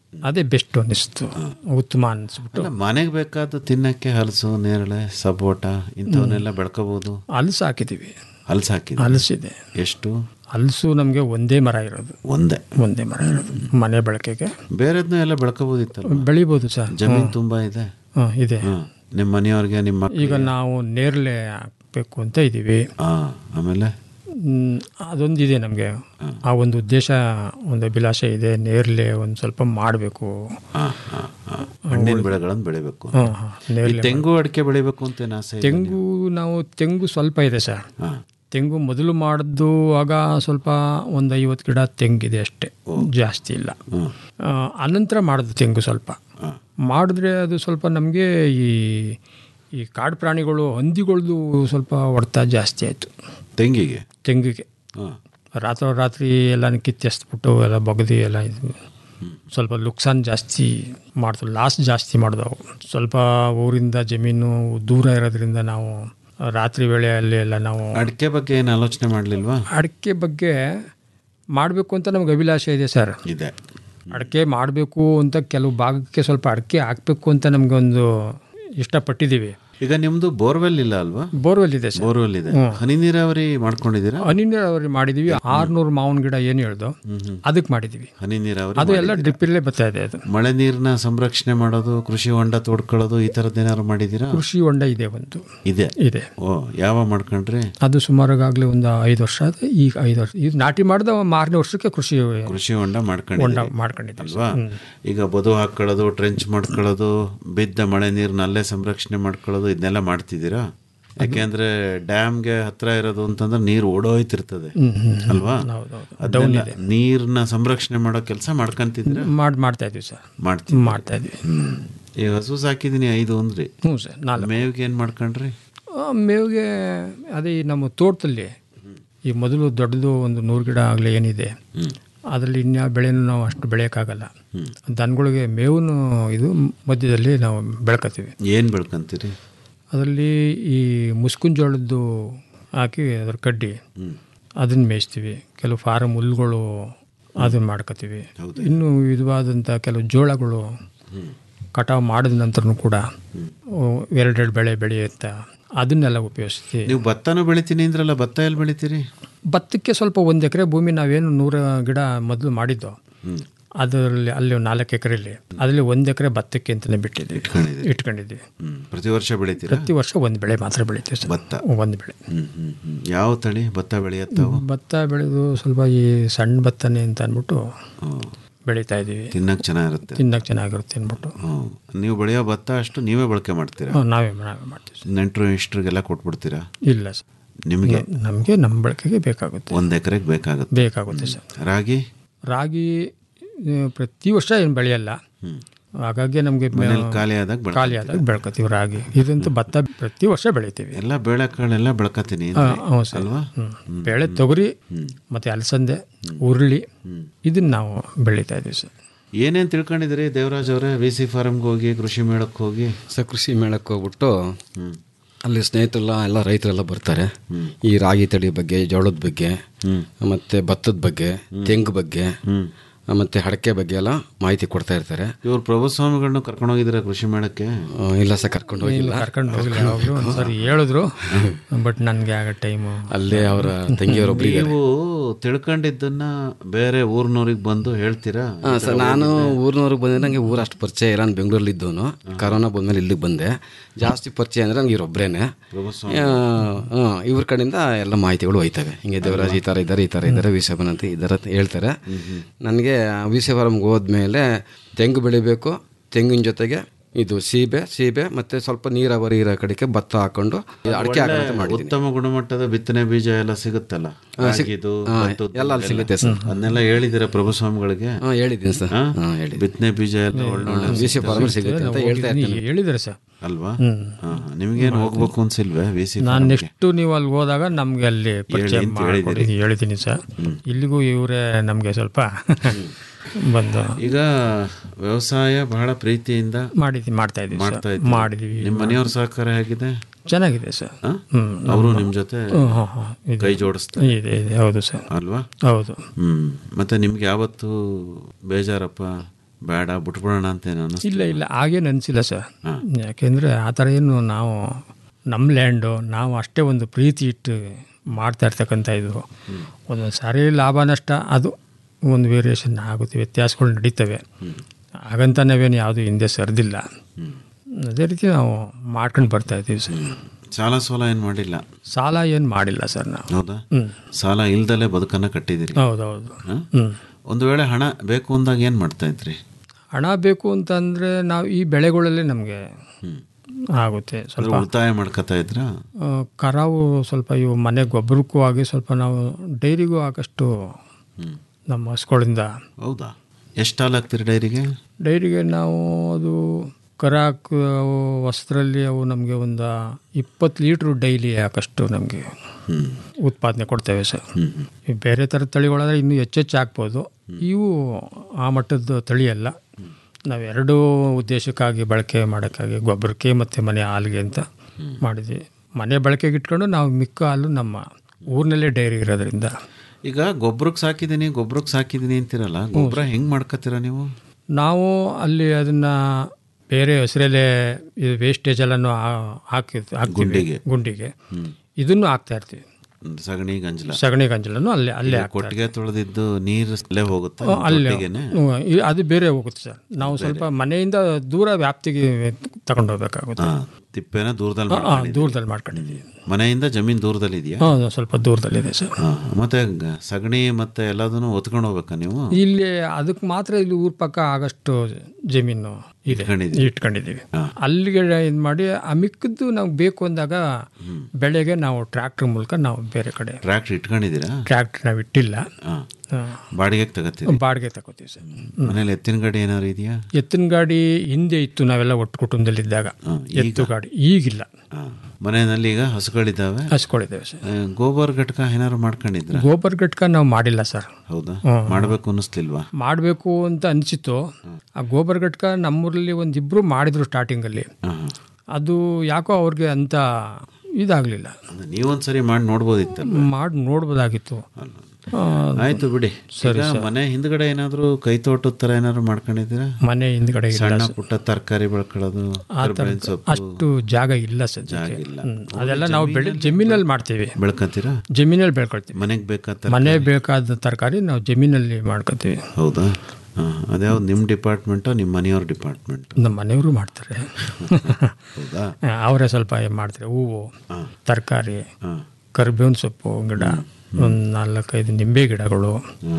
ಅದೇ ಬೆಸ್ಟ್ ಅನ್ನಿಸ್ತು ಉತ್ತಮ ಅನಿಸ್ಬಿಟ್ಟು ಅಲ್ಲ ಮನೆಗೆ ಬೇಕಾದ ತಿನ್ನಕ್ಕೆ ಹಲಸು ನೇರಳೆ ಸಪೋಟ ಇಂಥವನ್ನೆಲ್ಲ ಬೆಳ್ಕೋಬಹುದು ಹಲಸು ಹಾಕಿದ್ದೀವಿ ಹಲಸು ಹಾಕಿ ಹಲಸಿದೆ ಎಷ್ಟು ಹಲಸು ನಮಗೆ ಒಂದೇ ಮರ ಇರೋದು ಒಂದೇ ಒಂದೇ ಮರ ಇರೋದು ಮನೆ ಬಳಕೆಗೆ ಬೇರೆದ್ನ ಎಲ್ಲ ಬೆಳ್ಕೋಬಹುದಿತ್ತಲ್ಲ ಬೆಳಿಬೋದು ಸರ್ ಜಮೀನ್ ಹ್ಮ್. ತುಂಬಾ ಇದೆ ಹ್ಮ್, ಇದೆ ಹ್ಮ್. ನಿಮ್ಮ ಮನೆಯವ್ರಿಗೆ ನಿಮ್ಮ ಮಕ್ಳಿಗೆ? ಈಗ ನಾವು ನೇರಳೆ ಹಾಕ್ಬೇಕು ಅಂತ ಇದ್ದೀವಿ ಆ, ಆಮೇಲೆ ಹ್ಮ್, ಅದೊಂದಿದೆ ನಮಗೆ ಆ ಒಂದು ಉದ್ದೇಶ ಒಂದು ಅಭಿಲಾಷೆ ಇದೆ ನೇರಳೆ ಒಂದು ಸ್ವಲ್ಪ ಮಾಡಬೇಕು ಹಣ್ಣಿನ ಬೆಳೆಗಳನ್ನು ಬೆಳಿಬೇಕು ಹ್ಮ್, ಹ್ಮ್. ಈ ನೇರಳೆ ತೆಂಗು ಅಡಿಕೆ ಬೆಳಿಬೇಕು ಅಂತ ಏನು ಆಸೆ ಇದೆ ತೆಂಗು ನಾವು ತೆಂಗು ಸ್ವಲ್ಪ ಇದೆ ಸರ್ ತೆಂಗು ಮೊದಲು ಮಾಡಿದ್ದು ಆಗ ಸ್ವಲ್ಪ ಒಂದು ಐವತ್ತು ಗಿಡ ತೆಂಗಿದೆ ಅಷ್ಟೇ ಜಾಸ್ತಿ ಇಲ್ಲ ಆ, ಅನಂತರ ಮಾಡಿದ್ದು ತೆಂಗು ಸ್ವಲ್ಪ ಮಾಡಿದ್ರೆ ಅದು ಸ್ವಲ್ಪ ನಮಗೆ ಈ ಈ ಕಾಡು ಪ್ರಾಣಿಗಳು ಹಂದಿಗಳದ್ದು ಸ್ವಲ್ಪ ಹೊಡೆತ ಜಾಸ್ತಿ ಆಯಿತು ತೆಂಗಿಗೆ ತೆಂಗಿಗೆ ರಾತ್ರಿ ರಾತ್ರಿ ಎಲ್ಲ ಕಿತ್ತೆಸ್ಬಿಟ್ಟು ಎಲ್ಲ ಬಗದಿ ಎಲ್ಲ ಇದು ಸ್ವಲ್ಪ ಲುಕ್ಸಾನ್ ಜಾಸ್ತಿ ಮಾಡ್ತು ಲಾಸ್ ಜಾಸ್ತಿ ಮಾಡಿದವು ಸ್ವಲ್ಪ ಊರಿಂದ ಜಮೀನು ದೂರ ಇರೋದ್ರಿಂದ ನಾವು ರಾತ್ರಿ ವೇಳೆಯಲ್ಲಿ ಎಲ್ಲ ನಾವು ಅಡಿಕೆ ಬಗ್ಗೆ ಏನು ಆಲೋಚನೆ ಮಾಡಲಿಲ್ವಾ ಅಡಿಕೆ ಬಗ್ಗೆ ಮಾಡಬೇಕು ಅಂತ ನಮ್ಗೆ ಅಭಿಲಾಷೆ ಇದೆ ಸರ್ ಇದೆ ಅಡಿಕೆ ಮಾಡಬೇಕು ಅಂತ ಕೆಲವು ಭಾಗಕ್ಕೆ ಸ್ವಲ್ಪ ಅಡಿಕೆ ಹಾಕಬೇಕು ಅಂತ ನಮಗೊಂದು ಇಷ್ಟಪಟ್ಟಿದ್ದೀವಿ ಈಗ ನಿಮ್ದು ಬೋರ್ವೆಲ್ ಇಲ್ಲ ಅಲ್ವಾ ಬೋರ್ವೆಲ್ ಇದೆ ಸರ್ ಬೋರ್ವೆಲ್ ಇದೆ ಹ್ಮ್. ಹನಿ ನೀರಾವರಿ ಮಾಡ್ಕೊಂಡಿದ್ದೀರಾ ಹನಿ ನೀರಾವರಿ ಮಾಡಿದೀವಿ ಆರ್ನೂರು ಮಾವಿನ ಗಿಡ ಏನು ಹೇಳ್ದು ಅದಕ್ಕೆ ಮಾಡಿದೀವಿ ಹನಿ ನೀರಾವರಿ ಅದು ಎಲ್ಲ ಮಾಡಿದ್ದೀರಾ? ಡ್ರಿಪ್ಪಲ್ಲೇ ಬರ್ತಾ ಇದೆ ಅದು ಮಳೆ ನೀರನ್ನ ಸಂರಕ್ಷಣೆ ಮಾಡೋದು ಕೃಷಿ ಹೊಂಡ ತೋಡ್ಕೊಳ್ಳೋದು ಈ ಥರದ್ದು ಏನಾದ್ರು ಮಾಡಿದ್ದೀರಾ ಕೃಷಿ ಹೊಂಡ ಇದೆ ಒಂದು ಇದೆ ಇದೆ ಓ ಯಾವ ಮಾಡ್ಕೊಂಡ್ರಿ ಅದು ಸುಮಾರಾಗಲೇ ಒಂದು ಐದು ವರ್ಷ ಆದ ಈಗ ಐದು ವರ್ಷ ಇದು ನಾಟಿ ಮಾಡಿದ ಮಾರನೇ ವರ್ಷಕ್ಕೆ ಕೃಷಿ ಕೃಷಿ ಹೊಂಡ ಹೊಂಡ ಮಾಡ್ಕೊಂಡಿದ್ದೀರಿ ಮಾಡ್ಕೊಂಡಿದ್ದೀವಿ ಅಲ್ವಾ ಈಗ ಬದು ಹಾಕೊಳ್ಳೋದು ಟ್ರೆಂಚ್ ಮಾಡ್ಕೊಳ್ಳೋದು ಬಿದ್ದ ಮಳೆ ನೀರನ್ನ ಅಲ್ಲೇ ಸಂರಕ್ಷಣೆ ಮಾಡ್ಕೊಳ್ಳೋದು ಇದನ್ನೆಲ್ಲ ಮಾಡ್ತಿದ್ದೀರಾ ಯಾಕೆಂದ್ರೆ ಡ್ಯಾಮ್ಗೆ ಹತ್ರ ಇರೋದು ಅಂತಂದ್ರೆ ನೀರು ಓಡೋಯ್ತಿರ್ತದೆ ಹ್ಮ್, ಹ್ಮ್, ಹ್ಮ್. ಅಲ್ವಾ ಹೌದೌದು. ಅದನ್ನೆಲ್ಲ ನೀರ್ನ ಸಂರಕ್ಷಣೆ ಮಾಡೋ ಕೆಲಸ ಮಾಡ್ಕೊಂತಿದ್ದೀರಾ ಮಾಡಿ ಮಾಡ್ತಾ ಇದ್ದೀವಿ ಸರ್ ಮಾಡ್ತೀವಿ ಮಾಡ್ತಾ ಇದ್ದೀವಿ ಈಗ ಹಸು ಸಾಕಿದೀನಿ ಐದು ಅಂದ್ರಿ ಹ್ಞೂ ಸರ್ ನಾಲ್ಕು ಮೇವಿಗೆ ಏನು ಮಾಡ್ಕೊಂಡ್ರಿ ಆ, ಮೇವಿಗೆ ಅದೇ ಈ ನಮ್ಮ ತೋಟದಲ್ಲಿ ಈ ಮೊದಲು ದೊಡ್ಡದು ಒಂದು ನೂರು ಗಿಡ ಆಗಲಿ ಏನಿದೆ ಅದರಲ್ಲಿ ಇನ್ಯಾವ ಬೆಳೆನೂ ನಾವು ಅಷ್ಟು ಬೆಳೆಯೋಕ್ಕಾಗಲ್ಲ ದನಗಳಿಗೆ ಮೇವನ್ನು ಇದು ಮಧ್ಯದಲ್ಲಿ ನಾವು ಬೆಳ್ಕೊತೀವಿ ಏನು ಬೆಳ್ಕೊಂತೀರಿ ಅದರಲ್ಲಿ ಈ ಮುಸ್ಕಿನ ಜೋಳದ್ದು ಹಾಕಿ ಅದ್ರ ಕಡ್ಡಿ ಅದನ್ನ ಮೇಯಿಸ್ತೀವಿ ಕೆಲವು ಫಾರಮ್ ಹುಲ್ಗಳು ಅದನ್ನ ಮಾಡ್ಕೋತೀವಿ ಇನ್ನು ವಿಧವಾದಂಥ ಕೆಲವು ಜೋಳಗಳು ಕಟಾವು ಮಾಡಿದ ನಂತರನೂ ಕೂಡ ಎರಡೆರಡು ಬೆಳೆ ಬೆಳೆಯುತ್ತಾ ಅದನ್ನೆಲ್ಲ ಉಪಯೋಗಿಸ್ತೀವಿ ನೀವು ಭತ್ತನೂ ಬೆಳಿತೀನಿ ಅಂದ್ರಲ್ಲ ಭತ್ತ ಎಲ್ಲಿ ಬೆಳಿತೀರಿ ಭತ್ತಕ್ಕೆ ಸ್ವಲ್ಪ ಒಂದು ಎಕರೆ ಭೂಮಿ ನಾವೇನು ನೂರ ಗಿಡ ಮೊದಲು ಮಾಡಿದ್ದು ಅದರಲ್ಲಿ ಅಲ್ಲಿ ಒಂದು ನಾಲ್ಕು ಎಕರೆಯಲ್ಲಿ ಅದರಲ್ಲಿ ಒಂದು ಎಕರೆ ಭತ್ತಕ್ಕೆ ಅಂತಲೇ ಬಿಟ್ಟಿದ್ದೀವಿ ಇಟ್ಕೊಂಡಿದ್ದೀವಿ ಪ್ರತಿ ವರ್ಷ ಬೆಳಿತೀರಾ ಪ್ರತಿ ವರ್ಷ ಒಂದು ಬೆಳೆ ಮಾತ್ರ ಬೆಳಿತೀವಿ ಸರ್ ಭತ್ತ ಒಂದು ಬೆಳೆ ಹ್ಮ್ ಹ್ಮ್ ಹ್ಮ್. ಯಾವ ತಳಿ ಭತ್ತ ಬೆಳೆಯತ್ತಾವು ಭತ್ತ ಬೆಳೆದು ಸ್ವಲ್ಪ ಈ ಸಣ್ಣ ಭತ್ತನೇ ಅಂತ ಅಂದ್ಬಿಟ್ಟು ಬೆಳೀತಾ ಇದ್ದೀವಿ ತಿನ್ನಕ್ ಚೆನ್ನಾಗಿರುತ್ತೆ ತಿನ್ನಕ್ಕೆ ಚೆನ್ನಾಗಿರುತ್ತೆ ಅಂದ್ಬಿಟ್ಟು ಹ್ಮ್. ನೀವು ಬೆಳೆಯೋ ಭತ್ತ ಅಷ್ಟು ನೀವೇ ಬಳಕೆ ಮಾಡ್ತೀರಾ ಹ್ಮ್, ನಾವೇ ನಾವೇ ಮಾಡ್ತೀವಿ ನೆಂಟರು ಇಷ್ಟರಿಗೆಲ್ಲ ಕೊಟ್ಬಿಡ್ತೀರಾ ಇಲ್ಲ ಸರ್ ನಿಮಗೆ ನಮಗೆ ನಮ್ಮ ಬಳಕೆಗೆ ಬೇಕಾಗುತ್ತೆ ಒಂದ್ ಎಕರೆಗೆ ಬೇಕಾಗುತ್ತೆ ಬೇಕಾಗುತ್ತೆ ಸರ್ ರಾಗಿ ರಾಗಿ ಆ, ಪ್ರತಿ ವರ್ಷ ಏನು ಬೆಳೆಯಲ್ಲ ಹಾಗಾಗಿ ನಮಗೆ ಮನೇಲಿ ಖಾಲಿ ಆದಾಗ ಬೆಳ್ಕೊಂತೀರಾ? ಖಾಲಿ ಆದಾಗ ಬೆಳ್ಕೊತೀವಿ ರಾಗಿ ಇದಂತೂ ಭತ್ತ ಪ್ರತಿ ವರ್ಷ ಬೆಳಿತೀವಿ ಎಲ್ಲ ಬೇಳೆಕಾಳೆಲ್ಲ ಬೆಳ್ಕತೀನಿ ಆ, ಹೌದು ಸರ್. ಅಲ್ವಾ ಹ್ಮ್. ಬೇಳೆ ತೊಗರಿ ಮತ್ತೆ ಅಲಸಂದೆ ಉರುಳಿ ಇದನ್ನ ನಾವು ಬೆಳೀತಾ ಇದ್ದೀವಿ ಸರ್ ಏನೇನ್ ತಿಳ್ಕೊಂಡಿದ್ರಿ ದೇವರಾಜ್ ಅವರೇ ವಿ ಸಿ ಫಾರ್ಮ್ಗೆ ಹೋಗಿ ಕೃಷಿ ಮೇಳಕ್ಕೆ ಹೋಗಿ ಸರ್ ಕೃಷಿ ಮೇಳಕ್ಕೆ ಹೋಗ್ಬಿಟ್ಟು ಅಲ್ಲಿ ಸ್ನೇಹಿತರೆಲ್ಲ ಎಲ್ಲ ರೈತರೆಲ್ಲ ಬರ್ತಾರೆ ಈ ರಾಗಿ ತಳಿ ಬಗ್ಗೆ ಜೋಳದ ಬಗ್ಗೆ ಮತ್ತೆ ಭತ್ತದ ಬಗ್ಗೆ ತೆಂಗು ಬಗ್ಗೆ ಮತ್ತೆ ಅಡಕೆ ಬಗ್ಗೆ ಎಲ್ಲ ಮಾಹಿತಿ ಕೊಡ್ತಾ ಇರ್ತಾರೆ ಇವ್ರು ಪ್ರಭುಸ್ವಾಮಿಗಳನ್ನ ಕರ್ಕೊಂಡು ಹೋಗಿದ್ದೀರಾ ಕೃಷಿ ಮೇಳಕ್ಕೆ ಆ, ಇಲ್ಲ ಸರ್ ಕರ್ಕೊಂಡು ಹೋಗಿಲ್ಲ ಕರ್ಕೊಂಡು ಹೋಗಿಲ್ಲ ಯಾವಾಗಲೂ ಒಂದ್ಸರಿ ಹೇಳಿದ್ರು ಬಟ್ ನನಗೆ ಆಗ ಟೈಮು ಅಲ್ಲೇ ಅವರ ತಂಗಿಯವರೊಬ್ರು ಇದ್ದಾರೆ ನೀವು ತಿಳ್ಕೊಂಡಿದ್ದನ್ನ ಬೇರೆ ಊರ್ನವ್ರಿಗೆ ಬಂದು ಹೇಳ್ತೀರಾ ಹಾಂ ಸರ್ ನಾನು ಊರಿನವ್ರಿಗೆ ಬಂದರೆ ನನಗೆ ಊರು ಅಷ್ಟು ಪರಿಚಯ ಇಲ್ಲ ನಾನು ಬೆಂಗಳೂರಲ್ಲಿ ಇದ್ದವನು ಕರೋನಾ ಬಂದಮೇಲೆ ಇಲ್ಲಿಗೆ ಬಂದೆ ಜಾಸ್ತಿ ಪರಿಚಯ ಅಂದರೆ ನನಗೆ ಇವರೊಬ್ಬರೇನೆ ಇವ್ರ ಕಡೆಯಿಂದ ಎಲ್ಲ ಮಾಹಿತಿಗಳು ಹೋಯ್ತವೆ ಹಿಂಗೆ ದೇವರಾಜ್ ಈ ಥರ ಇದ್ದಾರೆ ಈ ಥರ ಇದ್ದಾರೆ ವಿ ಸೆವೆನ್ ಅಂತ ಇದ್ದಾರೆ ಅಂತ ಹೇಳ್ತಾರೆ ನನಗೆ ವಿ ಸಿ ಫಾರ್ಮ್ಗೆ ಹೋದ್ಮೇಲೆ ತೆಂಗು ಬೆಳಿಬೇಕು ತೆಂಗಿನ ಜೊತೆಗೆ ಇದು ಸೀಬೆ ಸೀಬೆ ಮತ್ತೆ ಸ್ವಲ್ಪ ನೀರಾವರಿ ಇರೋ ಕಡೆಗೆ ಭತ್ತ ಹಾಕೊಂಡು ಅಡಿಕೆ ಹಾಕೋಣ ಅಂತ ಮಾಡಿದ್ದೀನಿ ಉತ್ತಮ ಗುಣಮಟ್ಟದ ಬಿತ್ತನೆ ಬೀಜ ಎಲ್ಲ ಸಿಗುತ್ತಲ್ಲ ಹಾ, ಸಿಗ್- ರಾಗಿದು, ಹಾ, ಭತ್ತದ್ದು ಎಲ್ಲ ಅಲ್ಲಿ ಸಿಗುತ್ತೆ ಸರ್. ಅದನ್ನೆಲ್ಲ ಹೇಳಿದಿರ ಪ್ರಭುಸ್ವಾಮಿಗಳಿಗೆ ಹಾಂ ಹೇಳಿದ್ದೀನಿ ಸರ್ ಹಾ? ಹಾಂ ಹೇಳಿ ಬಿತ್ತನೆ ಬೀಜ ಎಲ್ಲ ಒಳ್ಳೊಳ್ಳೆ ವಿ ಸಿ ಫಾರ್ಮಲ್ಲಿ ಸಿಗುತ್ತೆ ಅಂತ ಹೇಳ್ತಾ ಇರ್ತೀನಿ ಹೇಳಿದ್ದಾರೆ ಸರ್ ಅಲ್ವಾ ಹ್ಮ್. ಹಾ, ನಿಮ್ಗೇನು ಹೋಗ್ಬೇಕು ಅನ್ಸಿಲ್ವೇ ವಿ ಸಿ ನಾನು ನೆಕ್ಸ್ಟ್ ನೀವು ಅಲ್ಲಿ ಹೋದಾಗ ನಮ್ಗೆ ಅಲ್ಲಿ ಪರಿಚಯ ಹೇಳಿ ಅಂತ ಮಾಡ್ಕೊಡಿ ಹೇಳಿದ್ದೀನಿ ಸರ್ ಇಲ್ಲಿಗೂ ಇವರೇ ನಮಗೆ ಸ್ವಲ್ಪ ಬಂದು ಈಗ ವ್ಯವಸಾಯ ಬಹಳ ಪ್ರೀತಿಯಿಂದ ಮಾಡಿದ್ವಿ ಮಾಡ್ತಾ ಇದ್ದೀವಿ ಸರ್. ಮಾಡ್ತಾ ಇದ್ದೀವಿ. ಮಾಡಿದ್ದೀವಿ. ನಿಮ್ಮ ಮನೆಯವ್ರ ಸಹಕಾರ ಹೇಗಿದೆ ಚೆನ್ನಾಗಿದೆ ಸರ್ ಹಾ? ಹ್ಮ್. ಅವರು ನಮ್ಮ- ನಿಮ್ ಜೊತೆ ಹ್ಮ್, ಹ್ಮ್, ಹ್ಮ್. ಇದೆ. ಕೈ ಜೋಡಿಸ್ತಾರೆ ಇದೆ ಇದೆ ಹೌದು ಸರ್ ಅಲ್ವಾ ಹೌದು ಹ್ಮ್ ಮತ್ತೆ ನಿಮ್ಗೆ ಯಾವತ್ತು ಬೇಜಾರಪ್ಪ ಬೇಡ ಬಿಟ್ಬಿಡೋಣ ಅಂತೇನು ಅನ್ನಿಸ್ತು ಇಲ್ಲ ಇಲ್ಲ ಹಾಗೇನು ಅನಿಸಿಲ್ಲ ಸರ್ ಯಾಕೆಂದರೆ ಆ ಥರ ಏನು ನಾವು ನಮ್ಮ ಲ್ಯಾಂಡು ನಾವು ಅಷ್ಟೇ ಒಂದು ಪ್ರೀತಿ ಇಟ್ಟು ಮಾಡ್ತಾ ಇರ್ತಕ್ಕಂಥ ಇದು ಒಂದೊಂದು ಸಾರಿ ಲಾಭ ನಷ್ಟ ಅದು ಒಂದು ವೇರಿಯೇಷನ್ ಆಗುತ್ತೆ ವ್ಯತ್ಯಾಸಗಳು ನಡೀತವೆ ಹಾಗಂತ ನಾವೇನು ಯಾವುದು ಹಿಂದೆ ಸರಿದಿಲ್ಲ ಅದೇ ರೀತಿ ನಾವು ಮಾಡ್ಕೊಂಡು ಬರ್ತಾ ಇದ್ದೀವಿ ಸರ್ ಸಾಲ ಸೋಲ ಏನು ಮಾಡಿಲ್ಲ ಸಾಲ ಏನು ಮಾಡಿಲ್ಲ ಸರ್ ನಾವು ಹೌದಾ ಹ್ಮ್. ಸಾಲ ಇಲ್ದಲೆ ಬದುಕನ್ನ ಕಟ್ಟಿದಿರಿ ಹೌದೌದು ಹ? ಹ್ಮ್. ಒಂದು ವೇಳೆ ಹಣ ಬೇಕು ಅಂದಾಗ ಏನು ಮಾಡ್ತಾ ಇದ್ರಿ ಹಣ ಬೇಕು ಅಂತಂದರೆ ನಾವು ಈ ಬೆಳೆಗಳಲ್ಲೇ ನಮಗೆ ಆಗುತ್ತೆ ಅಂದ್ರೆ ಸ್ವಲ್ಪ ಉಳಿತಾಯ ಮಾಡ್ಕೊತಾ ಇದ್ರ ಆ, ಕರಾವು ಸ್ವಲ್ಪ ಇವು ಮನೆ ಗೊಬ್ಬರಕ್ಕೂ ಆಗಿ ಸ್ವಲ್ಪ ನಾವು ಡೈರಿಗೂ ಆಗಷ್ಟು ನಮ್ಮ ಹಸುಗಳಿಂದ ಹೌದಾ ಎಷ್ಟು ಹಾಲು ಹಾಕ್ತೀರಿ ಡೈರಿಗೆ ಡೈರಿಗೆ ನಾವು ಅದು ಕರಾಕ್ ಅವು ವಸ್ತ್ರಲ್ಲಿ ಅವು ನಮಗೆ ಒಂದು ಇಪ್ಪತ್ತು ಲೀಟ್ರು ಡೈಲಿ ಹಾಕಷ್ಟು ನಮಗೆ ಉತ್ಪಾದನೆ ಕೊಡ್ತೇವೆ ಸರ್ ಈ ಬೇರೆ ಥರದ ತಳಿಗಳಾದರೆ ಇನ್ನೂ ಹೆಚ್ಚೆಚ್ಚು ಹಾಕ್ಬೋದು ಇವು ಆ ಮಟ್ಟದ ತಳಿ ಅಲ್ಲ ನಾವು ಎರಡೂ ಉದ್ದೇಶಕ್ಕಾಗಿ ಬಳಕೆ ಮಾಡೋಕ್ಕಾಗಿ ಗೊಬ್ಬರಕ್ಕೆ ಮತ್ತು ಮನೆ ಹಾಲಿಗೆ ಅಂತ ಮಾಡಿದ್ವಿ ಮನೆ ಬಳಕೆಗೆ ಇಟ್ಕೊಂಡು ನಾವು ಮಿಕ್ಕ ಹಾಲು ನಮ್ಮ ಊರಿನಲ್ಲೇ ಡೈರಿ ಇರೋದ್ರಿಂದ ಈಗ ಗೊಬ್ಬರಕ್ಕೆ ಸಾಕಿದ್ದೀನಿ ಗೊಬ್ಬರಕ್ಕೆ ಸಾಕಿದ್ದೀನಿ ಅಂತೀರಲ್ಲ ಗೊಬ್ಬರ ಹೆಂಗ್ ಮಾಡ್ಕೊತೀರಾ ನೀವು ನಾವು ಅಲ್ಲಿ ಅದನ್ನು ಬೇರೆ ಹಸಿರಲ್ಲೇ ಇದು ವೇಸ್ಟೇಜ್ ಎಲ್ಲನೂ ಹಾಕಿ ಹಾಕ್ತೀವಿ ಗುಂಡಿಗೆ. ಗುಂಡಿಗೆ ಇದನ್ನು ಹಾಕ್ತಾ ಇರ್ತೀವಿ ಒಂದು ಸಗಣಿ ಗಂಜಲ ಸಗಣಿ ಗಂಜಲನ್ನು ಅಲ್ಲೇ ಅಲ್ಲೇ ಈಗ ಹಾಕ್ತಾ ಕೊಟ್ಟಿಗೆ ತೊಳೆದಿದ್ದು ನೀರು ಅಲ್ಲೇ ಹೋಗುತ್ತೆ ಹ್ಮ್, ಅಲ್ಲೇ ಕೊಟ್ಟಿಗೆನೆ? ಹ್ಮ್, ಈ- ಅದು ಬೇರೆ ಹೋಗುತ್ತೆ ಸರ್ ನಾವು ಸ್ವಲ್ಪ ಮನೆಯಿಂದ ದೂರ ವ್ಯಾಪ್ತಿಗೆ ತಗೊಂಡು ಹೋಗ್ಬೇಕಾಗುತ್ತೆ ಹಾ, ತಿಪ್ಪೆನ ದೂರದಲ್ಲಿ ಹಾ, ಹಾ, ದೂರದಲ್ಲಿ ಮಾಡ್ಕೊಂಡಿದ್ದೀವಿ ಮನೆಯಿಂದ ಜಮೀನ್ ದೂರದಲ್ಲಿ ಇದೆಯಾ ಹಾಂ ಸ್ವಲ್ಪ ದೂರದಲ್ಲಿದೆ ಸರ್ ಹಾ, ಮತ್ತೆ ಗ- ಸಗಣಿ ಮತ್ತೆ ಎಲ್ಲದನ್ನು ಹೊತ್ಕೊಂಡು ಹೋಗ್ಬೇಕಾ ನೀವು ಇಲ್ಲಿ ಅದಕ್ಕೆ ಮಾತ್ರ ಇಲ್ಲಿ ಊರ್ ಪಕ್ಕ ಆಗಷ್ಟು ಜಮೀನು ಇದೆ ಇಟ್ಕೊಂಡಿದ್ದೀವಿ. ಇಟ್ಕೊಂಡಿದ್ದೀವಿ ಅಲ್ಲಿಗೆ ಇದು ಮಾಡಿ ಆ ಮಿಕ್ಕದ್ದು ನಾವು ಬೇಕು ಅಂದಾಗ ಬೆಳೆಗೆ ನಾವು ಟ್ರ್ಯಾಕ್ಟರ್ ಮೂಲಕ ನಾವು ಬೇರೆ ಕಡೆ ಟ್ರ್ಯಾಕ್ಟರ್ ಇಟ್ಕೊಂಡಿದ್ದೀರಾ ಟ್ರ್ಯಾಕ್ಟರ್ ನಾವು ಇಟ್ಟಿಲ್ಲ ಹಾ. ಹಾ. ಬಾಡಿಗೆಗೆ ತಗತ್ತೀರಿ ಬಾಡಿಗೆ ತಗೋತೀವಿ ಸರ್ ಮನೇಲಿ ಎತ್ತಿನ ಗಾಡಿ ಏನಾದ್ರು ಇದೆಯಾ ಎತ್ತಿನ ಗಾಡಿ ಹಿಂದೆ ಇತ್ತು ನಾವೆಲ್ಲ ಒಟ್ಟು ಕುಟುಂಬದಲ್ಲಿದ್ದಾಗ ಎತ್ತು ಗಾಡಿ ಈಗಿಲ್ಲ ಹಾ. ಮನೆಯಲ್ಲಿ ಈಗ ಹಸುಗಳಿದ್ದಾವೆ ಹಸ್ಕೊಂಡಿದ್ದೇವೆ ಸರ್ ಆ, ಗೋಬರ್ ಘಟಕ ಏನಾದ್ರು ಮಾಡ್ಕೊಂಡಿದ್ರ ಗೋಬರ್ ಘಟಕ ನಾವು ಮಾಡಿಲ್ಲ ಸರ್ ಹೌದಾ ಹ್ಮ್. ಮಾಡಬೇಕು ಅನ್ನಿಸ್ಲಿಲ್ವಾ ಮಾಡಬೇಕು ಅಂತ ಅನಿಸಿತ್ತು ಆ ಗೋಬರ್ ಘಟಕ ನಮ್ಮೂರಲ್ಲಿ ಒಂದಿಬ್ರು ಮಾಡಿದ್ರು ಸ್ಟಾರ್ಟಿಂಗಲ್ಲಿ ಅದು ಯಾಕೋ ಅವ್ರಿಗೆ ಅಂತ ಇದಾಗಲಿಲ್ಲ ನೀವೊಂದ್ಸರಿ ಮಾಡಿ ನೋಡ್ಬೋದಿತ್ತಲ್ಲ ಮಾಡಿ ನೋಡ್ಬೋದಾಗಿತ್ತು ಆ, ಆಯ್ತು ಬಿಡಿ ಸರಿ ಈಗ ಸರ್. ಮನೆ ಹಿಂದ್ಗಡೆ ಏನಾದ್ರು ಕೈ ತೋಟದ ತರ ಏನಾದ್ರು ಮಾಡ್ಕೊಂಡಿದ್ದೀರಾ ಮನೆ ಹಿಂದ್ಗಡೆ ಇಲ್ಲ ಸಣ್ಣ ಸರ್. ಪುಟ್ಟ ತರಕಾರಿ ಬೆಳ್ಕೊಳ್ಳೋದು ಆ ಕರ್ಬೇವಿನ ಥರದ್ದು ಸೊಪ್ಪು ಅಷ್ಟು ಜಾಗ ಇಲ್ಲ ಸದ್ಯಕ್ಕೆ ಹ್ಮ್. ಅದೆಲ್ಲ ನಾವು ಬೆಳೆ ಜಮೀನಲ್ಲಿ ಮಾಡ್ತೀವಿ ಬೆಳ್ಕೊಂತೀರಾ ಜಮೀನಲ್ಲಿ ಬೆಳ್ಕೊಳ್ತೀವಿ ಮನೆಗೆ ಬೇಕಾದ ಮನೆ ಬೇಕಾದ ತರಕಾರಿ ನಾವು ಜಮೀನಲ್ಲಿ ಮಾಡ್ಕೊತೀವಿ ಹೌದಾ ಹಾ, ಅದ್ಯಾವ್ದು ನಿಮ್ಮ ಡಿಪಾರ್ಟ್ಮೆಂಟೋ ನಿಮ್ಮ ಮನೆಯವ್ರ ಡಿಪಾರ್ಟ್ಮೆಂಟ್ ನಮ್ಮ ಮನೆಯವರು ಮಾಡ್ತಾರೆ ಹೌದಾ ಅವರೇ ಸ್ವಲ್ಪ ಏನ್ ಮಾಡ್ತಾರೆ ಹೂವು ತರಕಾರಿ ಕರಿಬೇವಿನ ಸೊಪ್ಪು ಗಿಡ ಒಂದು ನಾಲ್ಕೈದು ನಿಂಬೆ ಗಿಡಗಳು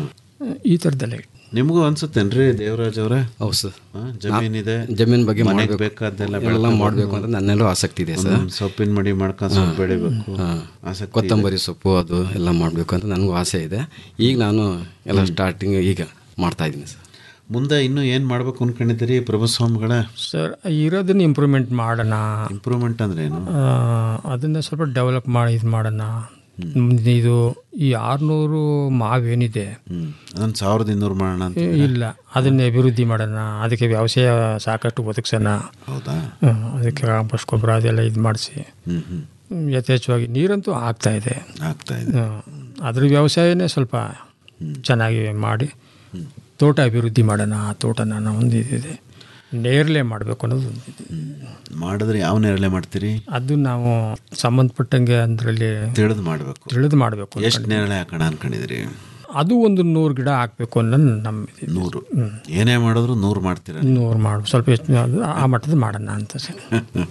ಈ ಥರದ್ದೆಲ್ಲ ಇಟ್ಟು ನಿಮಗೂ ಅನ್ಸುತ್ತೇನ್ರಿ ದೇವರಾಜ್ ಅವರೇ ಹೌದು ಸರ್ ಜಮೀನಿದೆ ಜಮೀನ್ ಬಗ್ಗೆ ಮನೆಗೆ ಮಾಡ್ಬೇಕು. ಬೇಕಾದ್ದೆಲ್ಲ ಎಲ್ಲ ಬೆಳ್ಕೊಂಡು ಮಾಡ್ಬೇಕು ಅಂತ ನನ್ನಲ್ಲೂ ಆಸಕ್ತಿ ಇದೆ ಸರ್. ಒಂದೊಂದ್ ಸೊಪ್ಪಿನ ಮಡಿ ಮಾಡ್ಕೊಂಡು ಸೊಪ್ಪು ಬೆಳಿಬೇಕು ಆಸಕ್ತಿ ಕೊತ್ತಂಬರಿ ಸೊಪ್ಪು ಅದು ಎಲ್ಲ ಮಾಡಬೇಕು ಅಂತ ನನಗೂ ಆಸೆ ಇದೆ ಈಗ ನಾನು ಎಲ್ಲ ಸ್ಟಾರ್ಟಿಂಗ್ ಈಗ ಮಾಡ್ತಾ ಇದ್ದೀನಿ ಸರ್ ಮುಂದೆ ಇನ್ನು ಏನ್ ಮಾಡ್ಬೇಕು ಅನ್ಕೊಂಡಿದ್ದೀರಿ ಪ್ರಭುಸ್ವಾಮಿಗಳ ಸರ್ ಇರೋದನ್ನ ಇಂಪ್ರೂವ್ಮೆಂಟ್ ಮಾಡೋಣ ಇಂಪ್ರೂವ್ಮೆಂಟ್ ಅಂದ್ರೆ ಏನು ಆ, ಅದನ್ನ ಸ್ವಲ್ಪ ಡೆವಲಪ್ ಮಾಡಿ ಇದು ಮಾಡೋಣ ಮುಂದೆ ಇದು ಈ ಆರುನೂರು ಮಾವೇನಿದೆ ಅದನ್ನ ಸಾವಿರದ ಇನ್ನೂರು ಮಾಡೋಣ ಅಂತ ಏ, ಇಲ್ಲ ಅದನ್ನೇ ಅಭಿವೃದ್ಧಿ ಮಾಡೋಣ ಅದಕ್ಕೆ ವ್ಯವಸಾಯ ಸಾಕಷ್ಟು ಒದಗಿಸೋಣ ಹೌದಾ ಹ್ಮ್, ಅದಕ್ಕೆ ಕಾಂಪೋಸ್ಟ್ ಗೊಬ್ಬರ ಅದೆಲ್ಲ ಇದು ಮಾಡಿಸಿ ಹ್ಮ್ ಹ್ಮ್ ಯಥೇಚ್ಛವಾಗಿ ನೀರಂತೂ ಆಗ್ತಾ ಇದೆ ಆಗ್ತಾ ಇದೆ ಹ್ಮ್. ಅದ್ರ ವ್ಯವಸಾಯನೇ ಸ್ವಲ್ಪ ಚೆನ್ನಾಗಿ ಮಾಡಿ ತೋಟ ಅಭಿವೃದ್ಧಿ ಮಾಡೋಣ ಆ ತೋಟನ ನಾವು ಒಂದು ಇದಿದೆ ನೇರಳೆ ಮಾಡಬೇಕು ಅನ್ನೋದು ಒಂದಿದೆ ಮಾಡಿದ್ರೆ ಯಾವ ನೇರಳೆ ಮಾಡ್ತೀರಿ ಅದು ನಾವು ಸಂಬಂಧಪಟ್ಟಂಗೆ ಅದರಲ್ಲಿ ತಿಳಿದು ಮಾಡ್ಬೇಕು ತಿಳಿದು ಮಾಡಬೇಕು ಎಷ್ಟು ನೇರಳೆ ಹಾಕೋಣ ಅನ್ಕೊಂಡಿದ್ರಿ ಅದು ಒಂದು ನೂರು ಗಿಡ ಹಾಕ್ಬೇಕು ಅನ್ನೋ ನಮ್ಮ ಇದು. ನೂರು ಏನೇ ಮಾಡಿದ್ರು ನೂರು ಮಾಡ್ತೀರಾ ನೂರು ಮಾಡು ಸ್ವಲ್ಪ ಹೆಚ್ಚು ಅದು ಆ ಮಟ್ಟದ ಮಾಡೋಣ ಅಂತ ಸರ್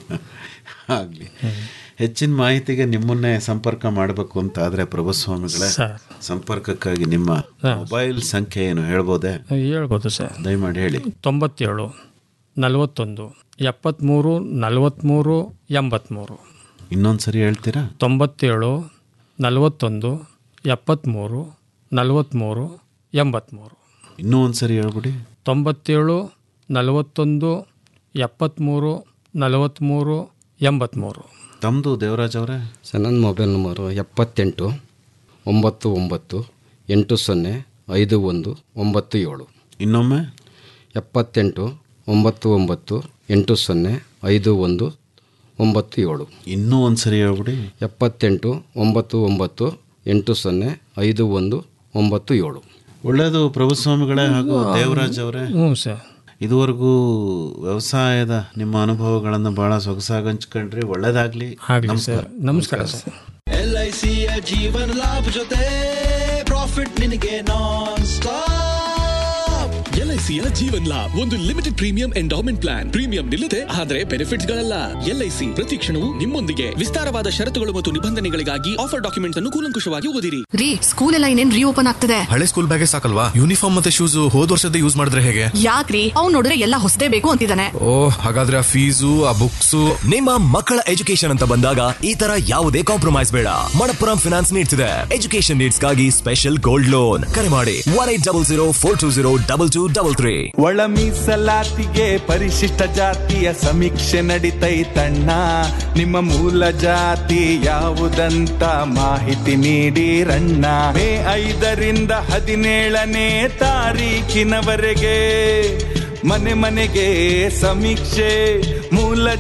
ಆಗ್ಲಿ ಹೆಚ್ಚಿನ ಮಾಹಿತಿಗೆ ನಿಮ್ಮನ್ನೇ ಸಂಪರ್ಕ ಮಾಡಬೇಕು ಅಂತ ಆದ್ರೆ ಪ್ರಭುಸ್ವಾಮಿಗಳೇ ಸರ್. ಸಂಪರ್ಕಕ್ಕಾಗಿ ನಿಮ್ಮ ಮೊಬೈಲ್ ಸಂಖ್ಯೆ ಏನು ಹೇಳ್ಬೋದೇ ಹೇಳ್ಬೋದು ಸರ್ ದಯಮಾಡಿ ಹೇಳಿ ತೊಂಬತ್ತೇಳು ನಲವತ್ತೊಂದು ಎಪ್ಪತ್ತ್ಮೂರು ನಲವತ್ತ್ಮೂರು ಎಂಬತ್ತ್ಮೂರು ಇನ್ನೊಂದು ಸರಿ ಹೇಳ್ತೀರಾ ತೊಂಬತ್ತೇಳು ನಲವತ್ತೊಂದು ಎಪ್ಪತ್ತ್ಮೂರು ನಲವತ್ತ್ಮೂರು ಎಂಬತ್ತ್ಮೂರು ಇನ್ನೂ ಒಂದು ಸರಿ ಹೇಳ್ಬಿಡಿ ತೊಂಬತ್ತೇಳು ನಲವತ್ತೊಂದು ಎಪ್ಪತ್ತ್ಮೂರು ನಲವತ್ತ್ಮೂರು ಎಂಬತ್ತ್ಮೂರು ತಮ್ಮದು ದೇವರಾಜ್ ಅವರೇ ಸರ್ ನನ್ನ ಮೊಬೈಲ್ ನಂಬರು ಎಪ್ಪತ್ತೆಂಟು ಒಂಬತ್ತು ಒಂಬತ್ತು ಎಂಟು ಸೊನ್ನೆ ಐದು ಒಂದು ಒಂಬತ್ತು ಏಳು ಇನ್ನೊಮ್ಮೆ ಎಪ್ಪತ್ತೆಂಟು ಒಂಬತ್ತು ಒಂಬತ್ತು ಎಂಟು ಸೊನ್ನೆ ಐದು ಒಂದು ಒಂಬತ್ತು ಏಳು ಇನ್ನೂ ಒಂದು ಸರಿ ಹೇಳ್ಬಿಡಿ ಎಪ್ಪತ್ತೆಂಟು ಒಂಬತ್ತು ಒಂಬತ್ತು ಎಂಟು ಸೊನ್ನೆ ಐದು ಒಂದು ಒಂಬತ್ತು ಏಳು ಒಳ್ಳೇದು ಪ್ರಭುಸ್ವಾಮಿಗಳೇ ಹಾಗೂ ದೇವರಾಜ್ ಅವರೇ ಹ್ಞೂ ಸರ್ ಇದುವರೆಗೂ ವ್ಯವಸಾಯದ ನಿಮ್ಮ ಅನುಭವಗಳನ್ನು ಬಹಳ ಸೊಗಸಾಗಿ ಹಂಚ್ಕೊಂಡ್ರಿ ಒಳ್ಳೇದಾಗ್ಲಿ ಆಗ್ಲಿ ನಮಸ್ಕಾರ ಸರ್ ನಮಸ್ಕಾರ ಸರ್ ಎಲ್ ಐ ಸಿಯ ಜೀವನ ಲಾಭ ಜೊತೆ ಪ್ರಾಫಿಟ್ ನಿನಗೆ ನಾನ್ ಸ್ಟಾಪ್ ಎಲ್ಐಸಿಯ ಜೀವನ್ ಲಾಭ್ ಒಂದು limited premium endowment plan premium ನಿಲ್ಲದೆ ಆದರೆ ಬೆನಿಫಿಟ್ಸ್ ಗಳಲ್ಲ ಎಲ್ಐಸಿ ಪ್ರತಿ ಕ್ಷಣವೂ ನಿಮ್ಮೊಂದಿಗೆ ವಿಸ್ತಾರವಾದ ಷರತ್ತುಗಳು ಮತ್ತು ನಿಬಂಧನೆಗಳಿಗಾಗಿ ಆಫರ್ ಡಾಕ್ಯುಮೆಂಟ್ಸ್ ಅನ್ನು ಕೂಲಂಕುಷವಾಗಿ ಓದಿರಿ ರೀ ಸ್ಕೂಲ್ ಎಲ್ಲ ಇನ್ನೇನ್ ರೀಓಪನ್ ಆಗ್ತದೆ ಹಳೆ ಸ್ಕೂಲ್ ಬ್ಯಾಗೇ ಸಾಕಲ್ವಾ ಯೂನಿಫಾರ್ಮ್ ಮತ್ತೆ ಶೂಸ್ ಹೋದ್ ವರ್ಷದ ಯೂಸ್ ಮಾಡಿದ್ರೆ ಹೇಗೆ ಯಾಕ್ರಿ ಅವ್ನು ನೋಡಿದ್ರೆ ಎಲ್ಲ ಹೊಸದೇ ಬೇಕು ಅಂತಿದ್ದಾನೆ ಓ ಹಾಗಾದ್ರೆ ಆ ಫೀಸು ಆ ಬುಕ್ಸು ನಿಮ್ಮ ಮಕ್ಕಳ ಎಜುಕೇಶನ್ ಅಂತ ಬಂದಾಗ ಈ ತರ ಯಾವುದೇ ಕಾಂಪ್ರಮೈಸ್ ಬೇಡ ಮಣಪ್ಪುರಂ ಫಿನಾನ್ಸ್ ನೀಡ್ತಿದೆ ಎಜುಕೇಶನ್ ನೀಡ್ಸ್ಗಾಗಿ ಸ್ಪೆಷಲ್ ಗೋಲ್ಡ್ ಲೋನ್ ಕರೆ ಮಾಡಿ one eight double zero four two zero double two double three ಒಳ ಮೀಸಲಾತಿಗೆ ಪರಿಶಿಷ್ಟ ಜಾತಿಯ ಸಮೀಕ್ಷೆ ನಡಿತೈತಣ್ಣ ನಿಮ್ಮ ಮೂಲ ಜಾತಿ ಯಾವುದಂತ ಮಾಹಿತಿ ನೀಡಿರಣ್ಣ ಮೇ ಐದರಿಂದ ಹದಿನೇಳನೇ ತಾರೀಕಿನವರೆಗೆ ಮನೆ ಮನೆಗೆ ಸಮೀಕ್ಷೆ ಮೂಲ